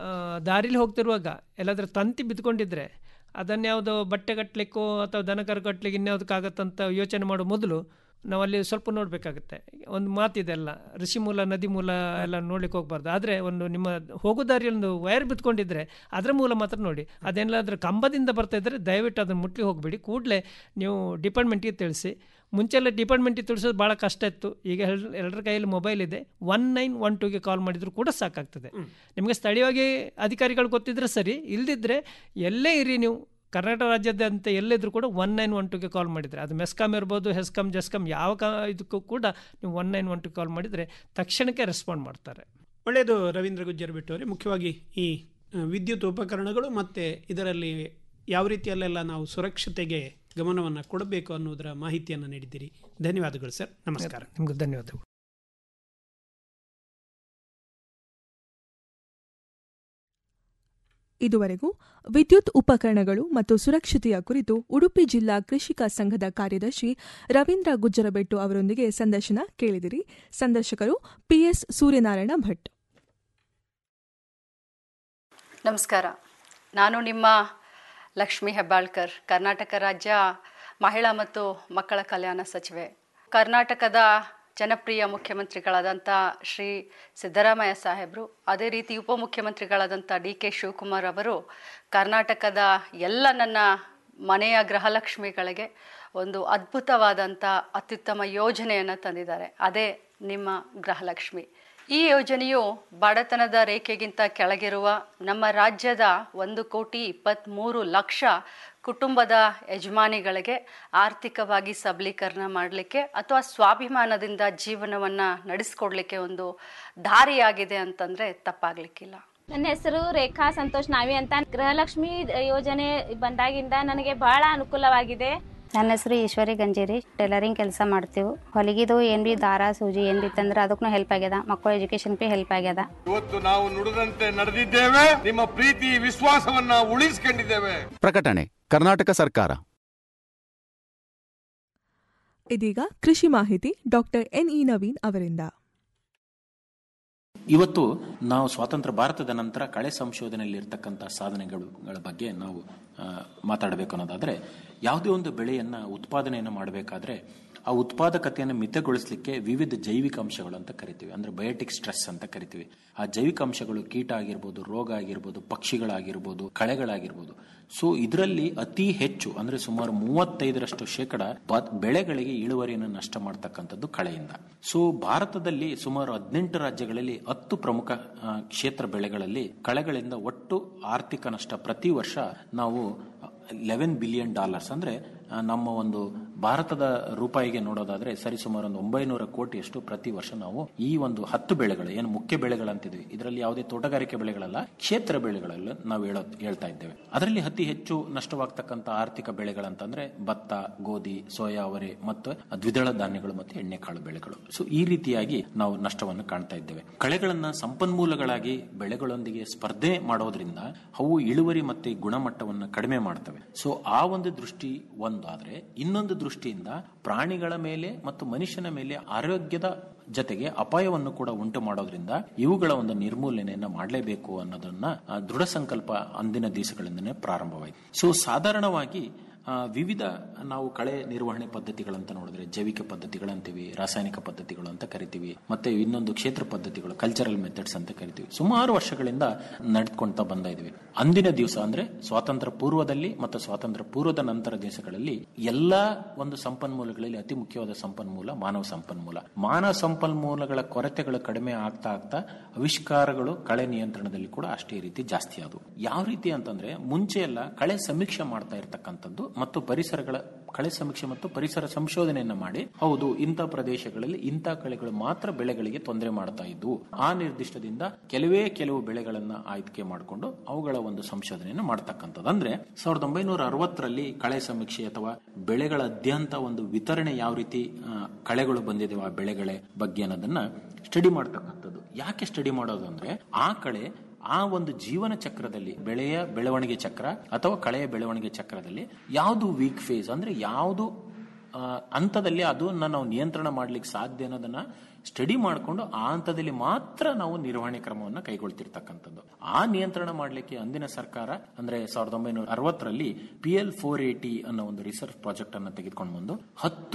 ದಾರಿಲಿ ಹೋಗ್ತಿರುವಾಗ ಎಲ್ಲಾದ್ರೂ ತಂತಿ ಬಿದ್ಕೊಂಡಿದ್ರೆ ಅದನ್ನು ಯಾವುದೋ ಬಟ್ಟೆ ಕಟ್ಟಲಿಕ್ಕೋ ಅಥವಾ ದನ ಕರು ಕಟ್ಟಲಿಕ್ಕೆ ಇನ್ಯಾವುದಕ್ಕಾಗತ್ತಂತ ಯೋಚನೆ ಮಾಡೋ ಮೊದಲು ನಾವು ಅಲ್ಲಿ ಸ್ವಲ್ಪ ನೋಡಬೇಕಾಗುತ್ತೆ ಒಂದು ಮಾತಿದೆ ಅಲ್ಲ ಋಷಿ ಮೂಲ ನದಿ ಮೂಲ ಎಲ್ಲ ನೋಡ್ಲಿಕ್ಕೆ ಹೋಗ್ಬಾರ್ದು ಆದರೆ ಒಂದು ನಿಮ್ಮ ಹೋಗೋ ದಾರಿಯಲ್ಲಿ ಒಂದು ವೈರ್ ಬಿತ್ಕೊಂಡಿದ್ರೆ ಅದರ ಮೂಲ ಮಾತ್ರ ನೋಡಿ ಅದೇನಾದ್ರೂ ಕಂಬದಿಂದ ಬರ್ತಾ ಇದ್ದರೆ ದಯವಿಟ್ಟು ಅದನ್ನು ಮುಟ್ಲಿ ಹೋಗಬೇಡಿ ಕೂಡಲೇ ನೀವು ಡಿಪಾರ್ಟ್ಮೆಂಟಿಗೆ ತಿಳಿಸಿ ಮುಂಚೆಲ್ಲ ಡಿಪಾರ್ಟ್ಮೆಂಟಿಗೆ ತಿಳಿಸೋದು ಭಾಳ ಕಷ್ಟ ಇತ್ತು ಈಗ ಎಲ್ ಎಲ್ಲರ ಕೈಯಲ್ಲಿ ಮೊಬೈಲ್ ಇದೆ ಒನ್ ನೈನ್ ಒನ್ ಟೂಗೆ ಕಾಲ್ ಮಾಡಿದ್ರು ಕೂಡ ಸಾಕಾಗ್ತದೆ ನಿಮಗೆ ಸ್ಥಳೀಯವಾಗಿ ಅಧಿಕಾರಿಗಳು ಗೊತ್ತಿದ್ರೆ ಸರಿ ಇಲ್ದಿದ್ರೆ ಎಲ್ಲೇ ಇರಿ ನೀವು ಕರ್ನಾಟಕ ರಾಜ್ಯದಂತ ಎಲ್ಲಿದ್ರು ಕೂಡ ಒನ್ ನೈನ್ ಒನ್ ಟುಗೆ ಕಾಲ್ ಮಾಡಿದರೆ ಅದು ಮೆಸ್ಕಾಮ್ ಇರ್ಬೋದು ಹೆಸ್ಕಾಮ್ ಜಸ್ಕಾಮ್ ಯಾವ ಕ ಇದಕ್ಕೂ ಕೂಡ ನೀವು one nine one two call ಮಾಡಿದರೆ ತಕ್ಷಣಕ್ಕೆ ರೆಸ್ಪಾಂಡ್ ಮಾಡ್ತಾರೆ ಒಳ್ಳೆಯದು ರವೀಂದ್ರ ಗುಜ್ಜರ್ ಬಿಟ್ಟು ಅವರೇ ಮುಖ್ಯವಾಗಿ ಈ ಆ, ವಿದ್ಯುತ್ ಉಪಕರಣಗಳು ಮತ್ತು ಇದರಲ್ಲಿ ಯಾವ ರೀತಿಯಲ್ಲೆಲ್ಲ ನಾವು ಸುರಕ್ಷತೆಗೆ ಗಮನವನ್ನು ಕೊಡಬೇಕು ಅನ್ನೋದರ ಮಾಹಿತಿಯನ್ನು ನೀಡಿದ್ದೀರಿ ಧನ್ಯವಾದಗಳು ಸರ್ ನಮಸ್ಕಾರ ನಿಮಗೂ ಧನ್ಯವಾದಗಳು ಇದುವರೆಗೂ ವಿದ್ಯುತ್ ಉಪಕರಣಗಳು ಮತ್ತು ಸುರಕ್ಷತೆಯ ಕುರಿತು ಉಡುಪಿ ಜಿಲ್ಲಾ ಕೃಷಿಕ ಸಂಘದ ಕಾರ್ಯದರ್ಶಿ ರವೀಂದ್ರ ಗುಜ್ಜರಬೆಟ್ಟು ಅವರೊಂದಿಗೆ ಸಂದರ್ಶನ ಕೇಳಿದಿರಿ ಸಂದರ್ಶಕರು ಪಿಎಸ್ ಸೂರ್ಯನಾರಾಯಣ ಭಟ್ ನಮಸ್ಕಾರ ನಾನು ನಿಮ್ಮ ಲಕ್ಷ್ಮಿ ಹೆಬ್ಬಾಳ್ಕರ್ ಕರ್ನಾಟಕ ರಾಜ್ಯ ಮಹಿಳಾ ಮತ್ತು ಮಕ್ಕಳ ಕಲ್ಯಾಣ ಸಚಿವೆ ಕರ್ನಾಟಕದ ಜನಪ್ರಿಯ ಮುಖ್ಯಮಂತ್ರಿಗಳಾದಂಥ ಶ್ರೀ ಸಿದ್ದರಾಮಯ್ಯ ಸಾಹೇಬರು ಅದೇ ರೀತಿ ಉಪಮುಖ್ಯಮಂತ್ರಿಗಳಾದಂಥ ಡಿ ಕೆ ಶಿವಕುಮಾರ್ ಅವರು ಕರ್ನಾಟಕದ ಎಲ್ಲ ನನ್ನ ಮನೆಯ ಗೃಹಲಕ್ಷ್ಮಿಗಳಿಗೆ ಒಂದು ಅದ್ಭುತವಾದಂಥ ಅತ್ಯುತ್ತಮ ಯೋಜನೆಯನ್ನು ತಂದಿದ್ದಾರೆ ಅದೇ ನಿಮ್ಮ ಗೃಹಲಕ್ಷ್ಮಿ ಈ ಯೋಜನೆಯು ಬಡತನದ ರೇಖೆಗಿಂತ ಕೆಳಗಿರುವ ನಮ್ಮ ರಾಜ್ಯದ ಒಂದು ಕೋಟಿ ಇಪ್ಪತ್ತ್ಮೂರು ಲಕ್ಷ ಕುಟುಂಬದ ಯಜಮಾನಿಗಳಿಗೆ ಆರ್ಥಿಕವಾಗಿ ಸಬಲೀಕರಣ ಮಾಡಲಿಕ್ಕೆ ಅಥವಾ ಸ್ವಾಭಿಮಾನದಿಂದ ಜೀವನವನ್ನು ನಡೆಸ್ಕೊಡ್ಲಿಕ್ಕೆ ಒಂದು ದಾರಿಯಾಗಿದೆ ಅಂತಂದರೆ ತಪ್ಪಾಗಲಿಕ್ಕಿಲ್ಲ ನನ್ನ ಹೆಸರು ರೇಖಾ ಸಂತೋಷ್ ನಾವಿ ಅಂತ ಗೃಹಲಕ್ಷ್ಮಿ ಯೋಜನೆ ಬಂದಾಗಿಂದ ನನಗೆ ಬಹಳ ಅನುಕೂಲವಾಗಿದೆ ನನ್ನ ಹೆಸರು ಈಶ್ವರಿ ಗಂಜೇರಿ ಟೈಲರಿಂಗ್ ಕೆಲಸ ಮಾಡ್ತೀವಿ ಹೊಲಿಗಿದು ಏನು ಬಿ ದಾರ ಸೂಜಿ ಏನು ಬಿ ತಂದ್ರೆ ಅದಕ್ಕೂ ಹೆಲ್ಪ್ ಆಗ್ಯದ ಮಕ್ಕಳ ಎಜುಕೇಶನ್ ಬಿ ಹೆಲ್ಪ್ ಆಗ್ಯದ ಇವತ್ತು ನಾವು ನುಡಿದಂತೆ ನಡೆದಿದ್ದೇವೆ ನಿಮ್ಮ ಪ್ರೀತಿ ವಿಶ್ವಾಸವನ್ನ ಉಳಿಸಿಕೊಂಡಿದ್ದೇವೆ ಪ್ರಕಟಣೆ ಕರ್ನಾಟಕ ಸರ್ಕಾರ ಇದೀಗ ಕೃಷಿ ಮಾಹಿತಿ ಡಾಕ್ಟರ್ ಎನ್ ಇ ನವೀನ್ ಅವರಿಂದ ಇವತ್ತು ನಾವು ಸ್ವಾತಂತ್ರ್ಯ ಭಾರತದ ನಂತರ ಕಳೆ ಸಂಶೋಧನೆಯಲ್ಲಿ ಇರ್ತಕ್ಕಂಥ ಸಾಧನೆಗಳ ಬಗ್ಗೆ ನಾವು ಆ, ಮಾತಾಡಬೇಕು ಅನ್ನೋದಾದ್ರೆ ಯಾವುದೇ ಒಂದು ಬೆಳೆಯನ್ನ ಉತ್ಪಾದನೆಯನ್ನು ಮಾಡಬೇಕಾದ್ರೆ ಆ ಉತ್ಪಾದಕತೆಯನ್ನು ಮಿತಗೊಳಿಸಲಿಕ್ಕೆ ವಿವಿಧ ಜೈವಿಕ ಅಂಶಗಳು ಅಂತ ಕರಿತೀವಿ ಅಂದ್ರೆ ಬಯೋಟಿಕ್ ಸ್ಟ್ರೆಸ್ ಅಂತ ಕರಿತೀವಿ ಆ ಜೈವಿಕ ಅಂಶಗಳು ಕೀಟ ಆಗಿರ್ಬೋದು ರೋಗ ಆಗಿರ್ಬೋದು ಪಕ್ಷಿಗಳಾಗಿರ್ಬೋದು ಕಳೆಗಳಾಗಿರ್ಬೋದು ಸೊ ಇದರಲ್ಲಿ ಅತಿ ಹೆಚ್ಚು ಅಂದ್ರೆ ಸುಮಾರು ಮೂವತ್ತೈದರಷ್ಟು ಶೇಕಡ ಬ- ಬೆಳೆಗಳಿಗೆ ಇಳುವರಿಯನ್ನು ನಷ್ಟ ಮಾಡ್ತಕ್ಕಂಥದ್ದು ಕಳೆಯಿಂದ ಸೊ ಭಾರತದಲ್ಲಿ ಸುಮಾರು ಹದಿನೆಂಟು ರಾಜ್ಯಗಳಲ್ಲಿ ಹತ್ತು ಪ್ರಮುಖ ಆ, ಕ್ಷೇತ್ರ ಬೆಳೆಗಳಲ್ಲಿ ಕಳೆಗಳಿಂದ ಒಟ್ಟು ಆರ್ಥಿಕ ನಷ್ಟ ಪ್ರತಿ ವರ್ಷ ನಾವು ಲೆವೆನ್ ಬಿಲಿಯನ್ ಡಾಲರ್ಸ್ ಅಂದ್ರೆ ಆ, ನಮ್ಮ ಒಂದು ಭಾರತದ ರೂಪಾಯಿಗೆ ನೋಡೋದಾದ್ರೆ ಸರಿಸುಮಾರು ಒಂದು ಒಂಬೈನೂರ ಕೋಟಿಯಷ್ಟು ಪ್ರತಿ ವರ್ಷ ನಾವು ಈ ಒಂದು ಹತ್ತು ಬೆಳೆಗಳು ಏನು ಮುಖ್ಯ ಬೆಳೆಗಳಂತಿದ್ವಿ ಇದರಲ್ಲಿ ಯಾವುದೇ ತೋಟಗಾರಿಕೆ ಬೆಳೆಗಳಲ್ಲ ಕ್ಷೇತ್ರ ಬೆಳೆಗಳೆಲ್ಲ ನಾವು ಹೇಳೋ ಹೇಳ್ತಾ ಇದ್ದೇವೆ ಅದರಲ್ಲಿ ಅತಿ ಹೆಚ್ಚು ನಷ್ಟವಾಗ್ತಕ್ಕಂಥ ಆರ್ಥಿಕ ಬೆಳೆಗಳಂತಂದ್ರೆ ಭತ್ತ ಗೋಧಿ ಸೋಯಾ ಅವರೆ ಮತ್ತು ದ್ವಿದಳ ಧಾನ್ಯಗಳು ಮತ್ತು ಎಣ್ಣೆಕಾಳು ಬೆಳೆಗಳು ಸೊ ಈ ರೀತಿಯಾಗಿ ನಾವು ನಷ್ಟವನ್ನು ಕಾಣ್ತಾ ಇದ್ದೇವೆ ಕಳೆಗಳನ್ನ ಸಂಪನ್ಮೂಲಗಳಾಗಿ ಬೆಳೆಗಳೊಂದಿಗೆ ಸ್ಪರ್ಧೆ ಮಾಡೋದ್ರಿಂದ ಅವು ಇಳುವರಿ ಮತ್ತೆ ಗುಣಮಟ್ಟವನ್ನು ಕಡಿಮೆ ಮಾಡ್ತವೆ ಸೊ ಆ ಒಂದು ದೃಷ್ಟಿ ಒಂದು ಆದ್ರೆ ಇನ್ನೊಂದು ದೃಷ್ಟಿಯಿಂದ ಪ್ರಾಣಿಗಳ ಮೇಲೆ ಮತ್ತು ಮನುಷ್ಯನ ಮೇಲೆ ಆರೋಗ್ಯದ ಜೊತೆಗೆ ಅಪಾಯವನ್ನು ಕೂಡ ಉಂಟು ಮಾಡೋದ್ರಿಂದ ಇವುಗಳ ಒಂದು ನಿರ್ಮೂಲನೆಯನ್ನ ಮಾಡಲೇಬೇಕು ಅನ್ನೋದನ್ನ ಆ, ದೃಢ ಸಂಕಲ್ಪ ಅಂದಿನ ದಿವಸಗಳಿಂದನೇ ಪ್ರಾರಂಭವಾಯಿತು ಸೊ ಸಾಧಾರಣವಾಗಿ ಆ, ವಿವಿಧ ನಾವು ಕಳೆ ನಿರ್ವಹಣೆ ಪದ್ಧತಿಗಳಂತ ನೋಡಿದ್ರೆ ಜೈವಿಕ ಪದ್ಧತಿಗಳಂತೀವಿ ರಾಸಾಯನಿಕ ಪದ್ಧತಿಗಳು ಅಂತ ಕರಿತೀವಿ ಮತ್ತೆ ಇನ್ನೊಂದು ಕ್ಷೇತ್ರ ಪದ್ಧತಿಗಳು ಕಲ್ಚರಲ್ ಮೆಥಡ್ಸ್ ಅಂತ ಕರಿತೀವಿ ಸುಮಾರು ವರ್ಷಗಳಿಂದ ನಡೆದುಕೊಂತ ಬಂದ ಇದ್ವಿ ಅಂದಿನ ದಿವಸ ಅಂದ್ರೆ ಸ್ವಾತಂತ್ರ್ಯ ಪೂರ್ವದಲ್ಲಿ ಮತ್ತು ಸ್ವಾತಂತ್ರ್ಯ ಪೂರ್ವದ ನಂತರ ದೇಶಗಳಲ್ಲಿ ಎಲ್ಲಾ ಒಂದು ಸಂಪನ್ಮೂಲಗಳಲ್ಲಿ ಅತಿ ಮುಖ್ಯವಾದ ಸಂಪನ್ಮೂಲ ಮಾನವ ಸಂಪನ್ಮೂಲ ಮಾನವ ಸಂಪನ್ಮೂಲಗಳ ಕೊರತೆಗಳು ಕಡಿಮೆ ಆಗ್ತಾ ಆಗ್ತಾ ಆವಿಷ್ಕಾರಗಳು ಕಳೆ ನಿಯಂತ್ರಣದಲ್ಲಿ ಕೂಡ ಅಷ್ಟೇ ರೀತಿ ಜಾಸ್ತಿ ಆದವು ಯಾವ ರೀತಿ ಅಂತಂದ್ರೆ ಮುಂಚೆ ಎಲ್ಲ ಕಳೆ ಸಮೀಕ್ಷೆ ಮಾಡ್ತಾ ಇರ್ತಕ್ಕಂಥದ್ದು ಮತ್ತು ಪರಿಸರಗಳ ಕಳೆ ಸಮೀಕ್ಷೆ ಮತ್ತು ಪರಿಸರ ಸಂಶೋಧನೆಯನ್ನ ಮಾಡಿ ಹೌದು ಇಂಥ ಪ್ರದೇಶಗಳಲ್ಲಿ ಇಂಥ ಕಳೆಗಳು ಮಾತ್ರ ಬೆಳೆಗಳಿಗೆ ತೊಂದರೆ ಮಾಡ್ತಾ ಇದ್ವು ಆ ನಿರ್ದಿಷ್ಟದಿಂದ ಕೆಲವೇ ಕೆಲವು ಬೆಳೆಗಳನ್ನ ಆಯ್ಕೆ ಮಾಡಿಕೊಂಡು ಅವುಗಳ ಒಂದು ಸಂಶೋಧನೆಯನ್ನು ಮಾಡ್ತಕ್ಕಂಥದ್ದು ಅಂದ್ರೆ ಸಾವಿರದ ಒಂಬೈನೂರ ಅರವತ್ತರಲ್ಲಿ ಕಳೆ ಸಮೀಕ್ಷೆ ಅಥವಾ ಬೆಳೆಗಳಾದ್ಯಂತ ಒಂದು ವಿತರಣೆ ಯಾವ ರೀತಿ ಆ, ಕಳೆಗಳು ಬಂದಿದೆ ಆ ಬೆಳೆಗಳ ಬಗ್ಗೆ ಅನ್ನೋದನ್ನ ಸ್ಟಡಿ ಮಾಡ್ತಕ್ಕಂಥದ್ದು ಯಾಕೆ ಸ್ಟಡಿ ಮಾಡೋದು ಅಂದ್ರೆ ಆ ಕಳೆ ಆ ಒಂದು ಜೀವನ ಚಕ್ರದಲ್ಲಿ ಬೆಳೆಯ ಬೆಳವಣಿಗೆ ಚಕ್ರ ಅಥವಾ ಕಳೆಯ ಬೆಳವಣಿಗೆ ಚಕ್ರದಲ್ಲಿ ಯಾವುದು ವೀಕ್ ಫೇಸ್ ಅಂದ್ರೆ ಯಾವುದು ಆ, ಹಂತದಲ್ಲಿ ಅದನ್ನ ನಾವು ನಿಯಂತ್ರಣ ಮಾಡ್ಲಿಕ್ಕೆ ಸಾಧ್ಯ ಅನ್ನೋದನ್ನ ಸ್ಟಡಿ ಮಾಡಿಕೊಂಡು ಆ ಹಂತದಲ್ಲಿ ಮಾತ್ರ ನಾವು ನಿರ್ವಹಣೆ ಕ್ರಮವನ್ನು ಕೈಗೊಳ್ತಿರ್ತಕ್ಕಂಥದ್ದು ಆ ನಿಯಂತ್ರಣ ಮಾಡಲಿಕ್ಕೆ ಅಂದಿನ ಸರ್ಕಾರ ಅಂದ್ರೆ ಸಾವಿರದ ಒಂಬೈನೂರ ಅರವತ್ತರಲ್ಲಿ ಪಿ ಎಲ್ ಫೋರ್ ಏಟಿ ಅನ್ನೋ ಒಂದು ರಿಸರ್ಚ್ ಪ್ರಾಜೆಕ್ಟ್ ಅನ್ನು ತೆಗೆದುಕೊಂಡು ಬಂದು ಹತ್ತು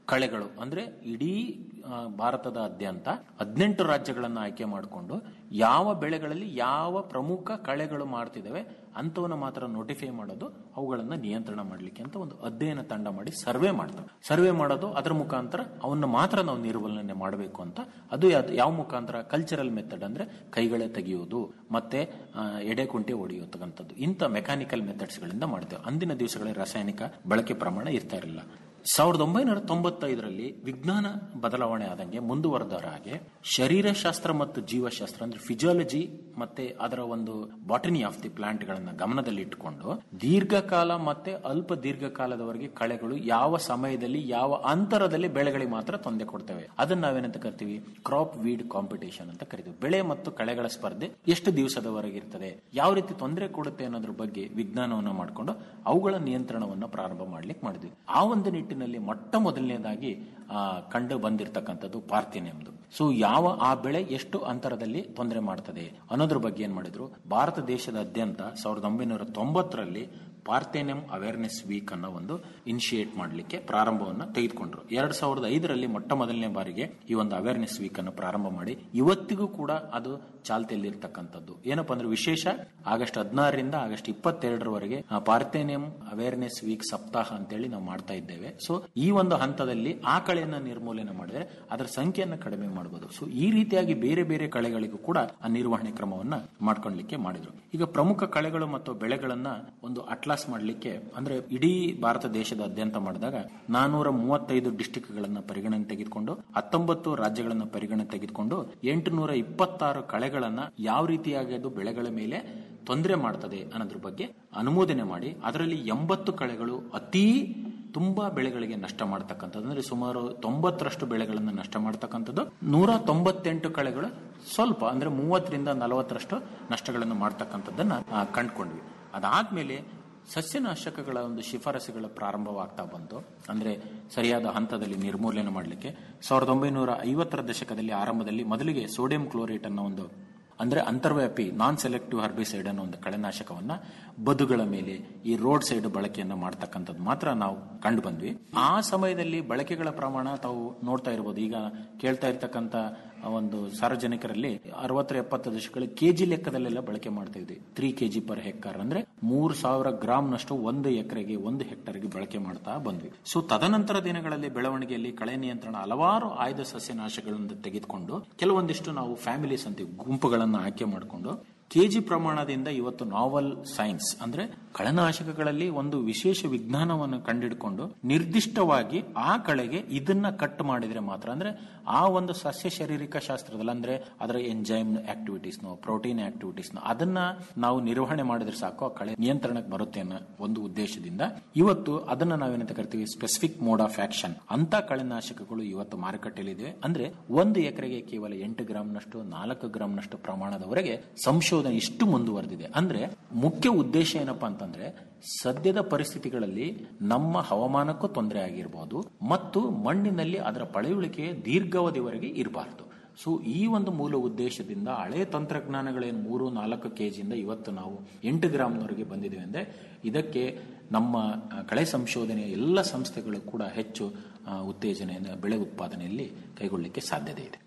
ಕಳೆಗಳು ಅಂದ್ರೆ ಇಡೀ ಆ, ಭಾರತದಾದ್ಯಂತ ಹದಿನೆಂಟು ರಾಜ್ಯಗಳನ್ನು ಆಯ್ಕೆ ಮಾಡಿಕೊಂಡು ಯಾವ ಬೆಳೆಗಳಲ್ಲಿ ಯಾವ ಪ್ರಮುಖ ಕಳೆಗಳು ಮಾಡ್ತಿದ್ದಾವೆ ಅಂತವನ್ನ ಮಾತ್ರ ನೋಟಿಫೈ ಮಾಡೋದು ಅವುಗಳನ್ನ ನಿಯಂತ್ರಣ ಮಾಡಲಿಕ್ಕೆ ಅಂತ ಒಂದು ಅಧ್ಯಯನ ತಂಡ ಮಾಡಿ ಸರ್ವೆ ಮಾಡ್ತಾರೆ ಸರ್ವೆ ಮಾಡೋದು ಅದರ ಮುಖಾಂತರ ಅವನ್ನ ಮಾತ್ರ ನಾವು ನಿರ್ವಹಣೆ ಮಾಡಬೇಕು ಅಂತ ಅದು ಯಾವ್ದು- ಯಾವ ಮುಖಾಂತರ ಕಲ್ಚರಲ್ ಮೆಥಡ್ ಅಂದ್ರೆ ಕೈಗಳೇ ತೆಗೆಯುವುದು ಮತ್ತೆ ಆ, ಎಡೆ ಕುಂಟೆ ಹೊಡೆಯುವಂಥದ್ದು ಇಂಥ ಮೆಕ್ಯಾನಿಕಲ್ ಮೆಥಡ್ಸ್ ಗಳಿಂದ ಮಾಡ್ತೇವೆ ಅಂದಿನ ದಿವಸಗಳಲ್ಲಿ ರಾಸಾಯನಿಕ ಬಳಕೆ ಪ್ರಮಾಣ ಇರ್ತಾ ಇರಲಿಲ್ಲ ಸಾವಿರದ ಒಂಬೈನೂರ ತೊಂಬತ್ತೈದರಲ್ಲಿ ವಿಜ್ಞಾನ ಬದಲಾವಣೆ ಆದಂಗೆ ಮುಂದುವರೆದರ ಹಾಗೆ ಶರೀರಶಾಸ್ತ್ರ ಮತ್ತು ಜೀವಶಾಸ್ತ್ರ ಅಂದ್ರೆ ಫಿಸಿಯಾಲಜಿ ಮತ್ತೆ ಅದರ ಒಂದು ಬಾಟನಿ ಆಫ್ ದಿ ಪ್ಲಾಂಟ್ ಗಳನ್ನ ಗಮನದಲ್ಲಿ ಇಟ್ಟುಕೊಂಡು ದೀರ್ಘಕಾಲ ಮತ್ತೆ ಅಲ್ಪ ದೀರ್ಘಕಾಲದವರೆಗೆ ಕಳೆಗಳು ಯಾವ ಸಮಯದಲ್ಲಿ ಯಾವ ಅಂತರದಲ್ಲಿ ಬೆಳೆಗಳಿಗೆ ಮಾತ್ರ ತೊಂದರೆ ಕೊಡ್ತೇವೆ ಅದನ್ನ ನಾವೇನಂತ ಕರಿತೀವಿ ಕ್ರಾಪ್ ವೀಡ್ ಕಾಂಪಿಟೇಷನ್ ಅಂತ ಕರಿತೀವಿ ಬೆಳೆ ಮತ್ತು ಕಳೆಗಳ ಸ್ಪರ್ಧೆ ಎಷ್ಟು ದಿವಸದವರೆಗೆ ಇರ್ತದೆ ಯಾವ ರೀತಿ ತೊಂದರೆ ಕೊಡುತ್ತೆ ಅನ್ನೋದ್ರ ಬಗ್ಗೆ ವಿಜ್ಞಾನವನ್ನ ಮಾಡಿಕೊಂಡು ಅವುಗಳ ನಿಯಂತ್ರಣವನ್ನ ಪ್ರಾರಂಭ ಮಾಡ್ಲಿಕ್ಕೆ ಮಾಡಿದ್ವಿ ಆ ಒಂದು ನಿಟ್ಟಿನಲ್ಲಿ ಮೊಟ್ಟ ಮೊದಲನೇದಾಗಿ ಆ, ಕಂಡು ಬಂದಿರತಕ್ಕಂಥದ್ದು ಪಾರ್ಥಿನಿಯಂದು ಸೊ ಯಾವ ಆ ಬೆಳೆ ಎಷ್ಟು ಅಂತರದಲ್ಲಿ ತೊಂದರೆ ಮಾಡ್ತದೆ ಅನ್ನೋದ್ರ ಬಗ್ಗೆ ಏನ್ ಮಾಡಿದ್ರು ಭಾರತ ದೇಶದಾದ್ಯಂತ ಸಾವಿರದ ಒಂಬೈನೂರ ತೊಂಬತ್ತರಲ್ಲಿ ಪಾರ್ಥೇನಿಯಂ ಅವೇರ್ನೆಸ್ ವೀಕ್ ಅನ್ನೋ ಒಂದು ಇನಿಷಿಯೇಟ್ ಮಾಡಲಿಕ್ಕೆ ಪ್ರಾರಂಭವನ್ನ ತೆಗೆದುಕೊಂಡ್ರು ಎರಡ್ ಸಾವಿರದ ಐದರಲ್ಲಿ ಮೊಟ್ಟ ಮೊದಲನೇ ಬಾರಿಗೆ ಈ ಒಂದು ಅವೇರ್ನೆಸ್ ವೀಕ್ ಅನ್ನು ಪ್ರಾರಂಭ ಮಾಡಿ ಇವತ್ತಿಗೂ ಕೂಡ ಅದು ಚಾಲ್ತಿಯಲ್ಲಿ ಇರ್ತಕ್ಕಂಥದ್ದು ಏನಪ್ಪಾ ಅಂದ್ರೆ ವಿಶೇಷ ಆಗಸ್ಟ್ ಹದಿನಾರರಿಂದ ಆಗಸ್ಟ್ ಇಪ್ಪತ್ತೆರಡರವರೆಗೆ ಪಾರ್ಥೇನಿಯಂ ಅವೇರ್ನೆಸ್ ವೀಕ್ ಸಪ್ತಾಹ ಅಂತೇಳಿ ನಾವು ಮಾಡ್ತಾ ಇದ್ದೇವೆ ಸೊ ಈ ಒಂದು ಹಂತದಲ್ಲಿ ಆ ಕಳೆಯನ್ನ ನಿರ್ಮೂಲನೆ ಮಾಡಿದ್ರೆ ಅದರ ಸಂಖ್ಯೆಯನ್ನ ಕಡಿಮೆ ಮಾಡಬಹುದು ಸೊ ಈ ರೀತಿಯಾಗಿ ಬೇರೆ ಬೇರೆ ಕಳೆಗಳಿಗೂ ಕೂಡ ಆ ನಿರ್ವಹಣೆ ಕ್ರಮವನ್ನ ಮಾಡ್ಕೊಳ್ಲಿಕ್ಕೆ ಮಾಡಿದ್ರು ಈಗ ಪ್ರಮುಖ ಕಳೆಗಳು ಮತ್ತು ಬೆಳೆಗಳನ್ನ ಒಂದು ಅಟ್ಲಾಸ್ ಮಾಡಲಿಕ್ಕೆ ಅಂದ್ರೆ ಇಡೀ ಭಾರತ ದೇಶದಾದ್ಯಂತ ಮಾಡಿದಾಗ ನಾನೂರ ಮೂವತ್ತೈದು ಡಿಸ್ಟಿಕ್ ಗಳನ್ನ ಪರಿಗಣನೆ ತೆಗೆದುಕೊಂಡು ಹತ್ತೊಂಬತ್ತು ರಾಜ್ಯಗಳನ್ನ ಪರಿಗಣನೆ ತೆಗೆದುಕೊಂಡು ಎಂಟುನೂರ ಇಪ್ಪತ್ತಾರು ಕಳೆಗಳನ್ನ ಯಾವ ರೀತಿಯಾಗಿ ಅದು ಬೆಳೆಗಳ ಮೇಲೆ ತೊಂದರೆ ಮಾಡ್ತದೆ ಅನ್ನೋದ್ರ ಬಗ್ಗೆ ಅನುಮೋದನೆ ಮಾಡಿ ಅದರಲ್ಲಿ ಎಂಬತ್ತು ಕಳೆಗಳು ಅತೀ ತುಂಬಾ ಬೆಳೆಗಳಿಗೆ ನಷ್ಟ ಮಾಡ್ತಕ್ಕಂಥದ್ದು ಅಂದ್ರೆ ಸುಮಾರು ತೊಂಬತ್ತರಷ್ಟು ಬೆಳೆಗಳನ್ನ ನಷ್ಟ ಮಾಡ್ತಕ್ಕಂಥದ್ದು ನೂರ ತೊಂಬತ್ತೆಂಟು ಕಳೆಗಳು ಸ್ವಲ್ಪ ಅಂದ್ರೆ ಮೂವತ್ತರಿಂದ ನಲವತ್ತರಷ್ಟು ನಷ್ಟಗಳನ್ನು ಮಾಡ್ತಕ್ಕಂಥದ್ದನ್ನ ಆ, ಕಂಡ್ಕೊಂಡ್ವಿ ಅದಾದ್ಮೇಲೆ ಸಸ್ಯನಾಶಕಗಳ ಒಂದು ಶಿಫಾರಸುಗಳ ಪ್ರಾರಂಭವಾಗ್ತಾ ಬಂತು ಅಂದ್ರೆ ಸರಿಯಾದ ಹಂತದಲ್ಲಿ ನಿರ್ಮೂಲನೆ ಮಾಡಲಿಕ್ಕೆ ಸಾವಿರದ ಒಂಬೈನೂರ ಐವತ್ತರ ದಶಕದಲ್ಲಿ ಆರಂಭದಲ್ಲಿ ಮೊದಲಿಗೆ ಸೋಡಿಯಂ ಕ್ಲೋರೇಟ್ ಅನ್ನೋ ಒಂದು ಅಂದ್ರೆ ಅಂತರ್ವ್ಯಾಪಿ ನಾನ್ ಸೆಲೆಕ್ಟಿವ್ ಹರ್ಬಿಸೈಡ್ ಅನ್ನೋ ಒಂದು ಕಳೆನಾಶಕವನ್ನ ಬದುಗಳ ಮೇಲೆ ಈ ರೋಡ್ ಸೈಡ್ ಬಳಕೆಯನ್ನ ಮಾಡ್ತಕ್ಕಂಥದ್ದು ಮಾತ್ರ ನಾವು ಕಂಡು ಬಂದ್ವಿ ಆ ಸಮಯದಲ್ಲಿ ಬಳಕೆಗಳ ಪ್ರಮಾಣ ತಾವು ನೋಡ್ತಾ ಇರಬಹುದು ಈಗ ಕೇಳ್ತಾ ಇರ್ತಕ್ಕಂಥ ಒಂದು ಸಾರ್ವಜನಿಕರಲ್ಲಿ ಅರವತ್ತರ ಎಪ್ಪತ್ತು ದಶಕಗಳಲ್ಲಿ ಕೆಜಿ ಲೆಕ್ಕದಲ್ಲೆಲ್ಲ ಬಳಕೆ ಮಾಡ್ತಾ ಇದ್ವಿ ತ್ರೀ ಕೆಜಿ ಪರ್ ಹೆಕ್ಟಾರ್ ಅಂದ್ರೆ ಮೂರ್ ಸಾವಿರ ಗ್ರಾಮ್ ನಷ್ಟು ಒಂದು ಎಕರೆಗೆ ಒಂದು ಹೆಕ್ಟರ್ಗೆ ಬಳಕೆ ಮಾಡ್ತಾ ಬಂದ್ವಿ ಸೊ ತದನಂತರ ದಿನಗಳಲ್ಲಿ ಬೆಳವಣಿಗೆಯಲ್ಲಿ ಕಳೆ ನಿಯಂತ್ರಣ ಹಲವಾರು ಆಯ್ದ ಸಸ್ಯನಾಶಗಳನ್ನು ತೆಗೆದುಕೊಂಡು ಕೆಲವೊಂದಿಷ್ಟು ನಾವು ಫ್ಯಾಮಿಲೀಸ್ ಅಂತೀವಿ ಗುಂಪುಗಳನ್ನ ಆಯ್ಕೆ ಮಾಡಿಕೊಂಡು ಕೆಜಿ ಪ್ರಮಾಣದಿಂದ ಇವತ್ತು ನಾವಲ್ ಸೈನ್ಸ್ ಅಂದ್ರೆ ಕಳೆನಾಶಕಗಳಲ್ಲಿ ಒಂದು ವಿಶೇಷ ವಿಜ್ಞಾನವನ್ನು ಕಂಡಿಡ್ಕೊಂಡು ನಿರ್ದಿಷ್ಟವಾಗಿ ಆ ಕಳೆಗೆ ಇದನ್ನ ಕಟ್ ಮಾಡಿದ್ರೆ ಮಾತ್ರ ಅಂದ್ರೆ ಆ ಒಂದು ಸಸ್ಯ ಶಾರೀರಿಕ ಶಾಸ್ತ್ರದಲ್ಲಿ ಅಂದ್ರೆ ಅದರ ಎಂಜೈಮ್ ಆಕ್ಟಿವಿಟೀಸ್ ಪ್ರೋಟೀನ್ ಆಕ್ಟಿವಿಟೀಸ್ ಅದನ್ನ ನಾವು ನಿರ್ವಹಣೆ ಮಾಡಿದ್ರೆ ಸಾಕು ಆ ಕಳೆ ನಿಯಂತ್ರಣಕ್ಕೆ ಬರುತ್ತೆ ಅನ್ನೋ ಒಂದು ಉದ್ದೇಶದಿಂದ ಇವತ್ತು ಅದನ್ನ ನಾವೇನಂತ ಕರಿತೀವಿ ಸ್ಪೆಸಿಫಿಕ್ ಮೋಡ್ ಆಫ್ ಆಕ್ಷನ್ ಅಂತ ಕಳೆನಾಶಕಗಳು ಇವತ್ತು ಮಾರುಕಟ್ಟೆಯಲ್ಲಿದೆ ಅಂದ್ರೆ ಒಂದು ಎಕರೆಗೆ ಕೇವಲ ಎಂಟು ಗ್ರಾಮ್ನಷ್ಟು ನಾಲ್ಕು ಗ್ರಾಮ್ನಷ್ಟು ಪ್ರಮಾಣದವರೆಗೆ ಸಂಶೋಧನೆ ಇಷ್ಟು ಮುಂದುವರೆದಿದೆ ಅಂದ್ರೆ ಮುಖ್ಯ ಉದ್ದೇಶ ಏನಪ್ಪಾ ಅಂತಂದ್ರೆ ಸದ್ಯದ ಪರಿಸ್ಥಿತಿಗಳಲ್ಲಿ ನಮ್ಮ ಹವಾಮಾನಕ್ಕೂ ತೊಂದರೆ ಆಗಿರಬಹುದು ಮತ್ತು ಮಣ್ಣಿನಲ್ಲಿ ಅದರ ಪಳೆಯುಳಿಕೆ ದೀರ್ಘಾವಧಿವರೆಗೆ ಇರಬಾರದು ಸೊ ಈ ಒಂದು ಮೂಲ ಉದ್ದೇಶದಿಂದ ಹಳೆ ತಂತ್ರಜ್ಞಾನಗಳೇನು ಮೂರು ನಾಲ್ಕು ಕೆಜಿಯಿಂದ ಇವತ್ತು ನಾವು ಎಂಟು ಗ್ರಾಮ್ನವರೆಗೆ ಬಂದಿದ್ದೇವೆ ಅಂದ್ರೆ ಇದಕ್ಕೆ ನಮ್ಮ ಆ, ಕಳೆ ಸಂಶೋಧನೆಯ ಎಲ್ಲ ಸಂಸ್ಥೆಗಳು ಕೂಡ ಹೆಚ್ಚು ಆ, ಉತ್ತೇಜನೆಯನ್ನು ಬೆಳೆ ಉತ್ಪಾದನೆಯಲ್ಲಿ ಕೈಗೊಳ್ಳಲಿಕ್ಕೆ ಸಾಧ್ಯತೆ ಇದೆ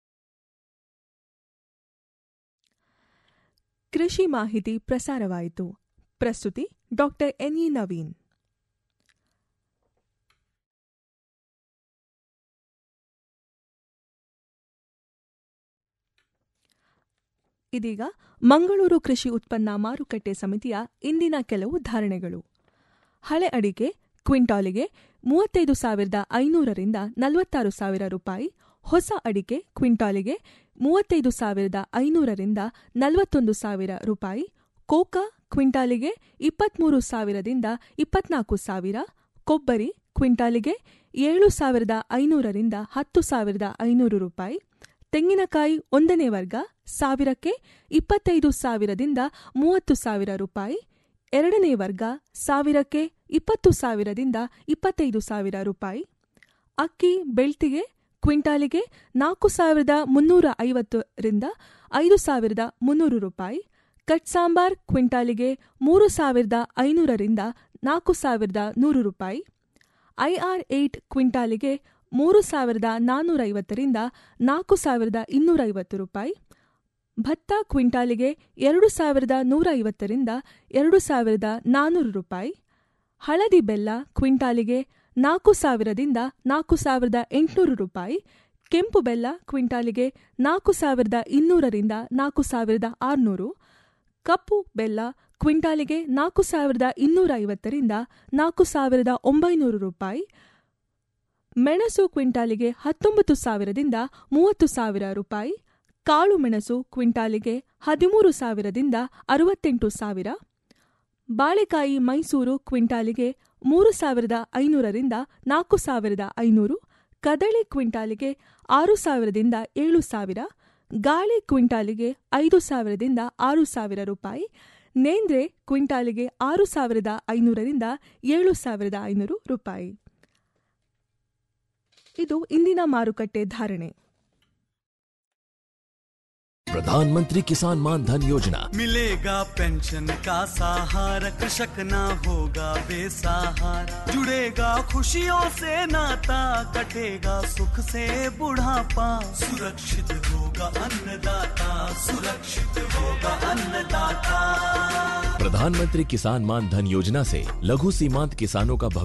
ಕೃಷಿ ಮಾಹಿತಿ ಪ್ರಸಾರವಾಯಿತು ಪ್ರಸ್ತುತಿ ಡಾಕ್ಟರ್ ಎನ್ಇ ನವೀನ್ ಇದೀಗ ಮಂಗಳೂರು ಕೃಷಿ ಉತ್ಪನ್ನ ಮಾರುಕಟ್ಟೆ ಸಮಿತಿಯ ಇಂದಿನ ಕೆಲವು ಧಾರಣೆಗಳು ಹಳೆ ಅಡಿಕೆ ಕ್ವಿಂಟಾಲಿಗೆ ಮೂವತ್ತೈದು ಸಾವಿರದ ಐನೂರರಿಂದ ನಲವತ್ತಾರು ಸಾವಿರ ರೂಪಾಯಿ ಹೊಸ ಅಡಿಕೆ ಕ್ವಿಂಟಾಲಿಗೆ ಮೂವತ್ತೈದು ಸಾವಿರದ ಐನೂರರಿಂದ ನಲವತ್ತೊಂದು ಸಾವಿರ ರೂಪಾಯಿ ಕೋಕಾ ಕ್ವಿಂಟಾಲಿಗೆ ಇಪ್ಪತ್ಮೂರು ಸಾವಿರದಿಂದ ಇಪ್ಪತ್ನಾಲ್ಕು ಸಾವಿರ ಕೊಬ್ಬರಿ ಕ್ವಿಂಟಾಲಿಗೆ ಏಳು ಸಾವಿರದ ಐನೂರರಿಂದ ಹತ್ತು ಸಾವಿರದ ಐನೂರು ರೂಪಾಯಿ ತೆಂಗಿನಕಾಯಿ ಒಂದನೇ ವರ್ಗ ಸಾವಿರಕ್ಕೆ ಇಪ್ಪತ್ತೈದು ಸಾವಿರದಿಂದ ಮೂವತ್ತು ಸಾವಿರ ರೂಪಾಯಿ ಎರಡನೇ ವರ್ಗ ಸಾವಿರಕ್ಕೆ ಇಪ್ಪತ್ತು ಸಾವಿರದಿಂದ ಇಪ್ಪತ್ತೈದು ಸಾವಿರ ರೂಪಾಯಿ ಅಕ್ಕಿ ಬೆಳ್ತಿಗೆ ಕ್ವಿಂಟಾಲಿಗೆ ನಾಲ್ಕು ಸಾವಿರದ ಮುನ್ನೂರ ಐವತ್ತರಿಂದ ಐದು ಸಾವಿರದ ಮುನ್ನೂರು ರೂಪಾಯಿ ಕಟ್ ಸಾಂಬಾರ್ ಕ್ವಿಂಟಾಲಿಗೆ ಮೂರು ಸಾವಿರದ ಐನೂರರಿಂದ ನಾಲ್ಕು ಸಾವಿರದ ನೂರು ರೂಪಾಯಿ ಐಆರ್ ಏಟ್ ಕ್ವಿಂಟಾಲಿಗೆ ಮೂರು ಸಾವಿರದ ನಾನ್ನೂರೈವತ್ತರಿಂದ ನಾಲ್ಕು ಸಾವಿರದ ಇನ್ನೂರೈವತ್ತು ರೂಪಾಯಿ ಭತ್ತ ಕ್ವಿಂಟಾಲಿಗೆ ಎರಡು ಸಾವಿರದ ನೂರ ಐವತ್ತರಿಂದ ಎರಡು ಸಾವಿರದ ನಾನ್ನೂರು ರೂಪಾಯಿ ಹಳದಿ ಬೆಲ್ಲ ಕ್ವಿಂಟಾಲಿಗೆ ನಾಲ್ಕು ಸಾವಿರದಿಂದ ನಾಲ್ಕು ಸಾವಿರದ ಎಂಟುನೂರು ರೂಪಾಯಿ ಕೆಂಪು ಬೆಲ್ಲ ಕ್ವಿಂಟಾಲಿಗೆ ನಾಲ್ಕು ಸಾವಿರದ ಇನ್ನೂರರಿಂದ ನಾಲ್ಕು ಸಾವಿರದ ಆರುನೂರು ಕಪ್ಪು ಬೆಲ್ಲ ಕ್ವಿಂಟಾಲಿಗೆ ನಾಲ್ಕು ಸಾವಿರದ ಇನ್ನೂರ ಐವತ್ತರಿಂದ ನಾಲ್ಕು ಸಾವಿರದ ಒಂಬೈನೂರು ರೂಪಾಯಿ ಮೆಣಸು ಕ್ವಿಂಟಾಲಿಗೆ ಹತ್ತೊಂಬತ್ತು ಸಾವಿರದಿಂದ ಮೂವತ್ತು ಸಾವಿರ ರೂಪಾಯಿ ಕಾಳು ಮೆಣಸು ಕ್ವಿಂಟಾಲಿಗೆ ಹದಿಮೂರು ಸಾವಿರದಿಂದ ಅರವತ್ತೆಂಟು ಸಾವಿರ ಬಾಳೆಕಾಯಿ ಮೈಸೂರು ಕ್ವಿಂಟಾಲಿಗೆ ಮೂರು ಸಾವಿರದ ಐನೂರರಿಂದ ನಾಲ್ಕು ಸಾವಿರದ ಐನೂರು ಕದಳಿ ಕ್ವಿಂಟಾಲಿಗೆ ಆರು ಸಾವಿರದಿಂದ ಏಳು ಸಾವಿರ ಗಾಳಿ ಕ್ವಿಂಟಾಲಿಗೆ ಐದು ಸಾವಿರದಿಂದ ಆರು ಸಾವಿರ ರೂಪಾಯಿ ನೇಂದ್ರೆ ಕ್ವಿಂಟಾಲಿಗೆ ಆರು ಸಾವಿರದ ಐನೂರರಿಂದ ಏಳು ಸಾವಿರದ ಐನೂರು ರೂಪಾಯಿ ಇದು ಇಂದಿನ ಮಾರುಕಟ್ಟೆ ಧಾರಣೆ प्रधानमंत्री किसान मान धन योजना मिलेगा पेंशन का सहारा कृषक ना होगा बेसहारा जुड़ेगा खुशियों से नाता कटेगा सुख से बुढ़ापा सुरक्षित होगा अन्नदाता सुरक्षित होगा अन्नदाता प्रधानमंत्री किसान मान धन योजना से लघु सीमांत किसानों का भविष्य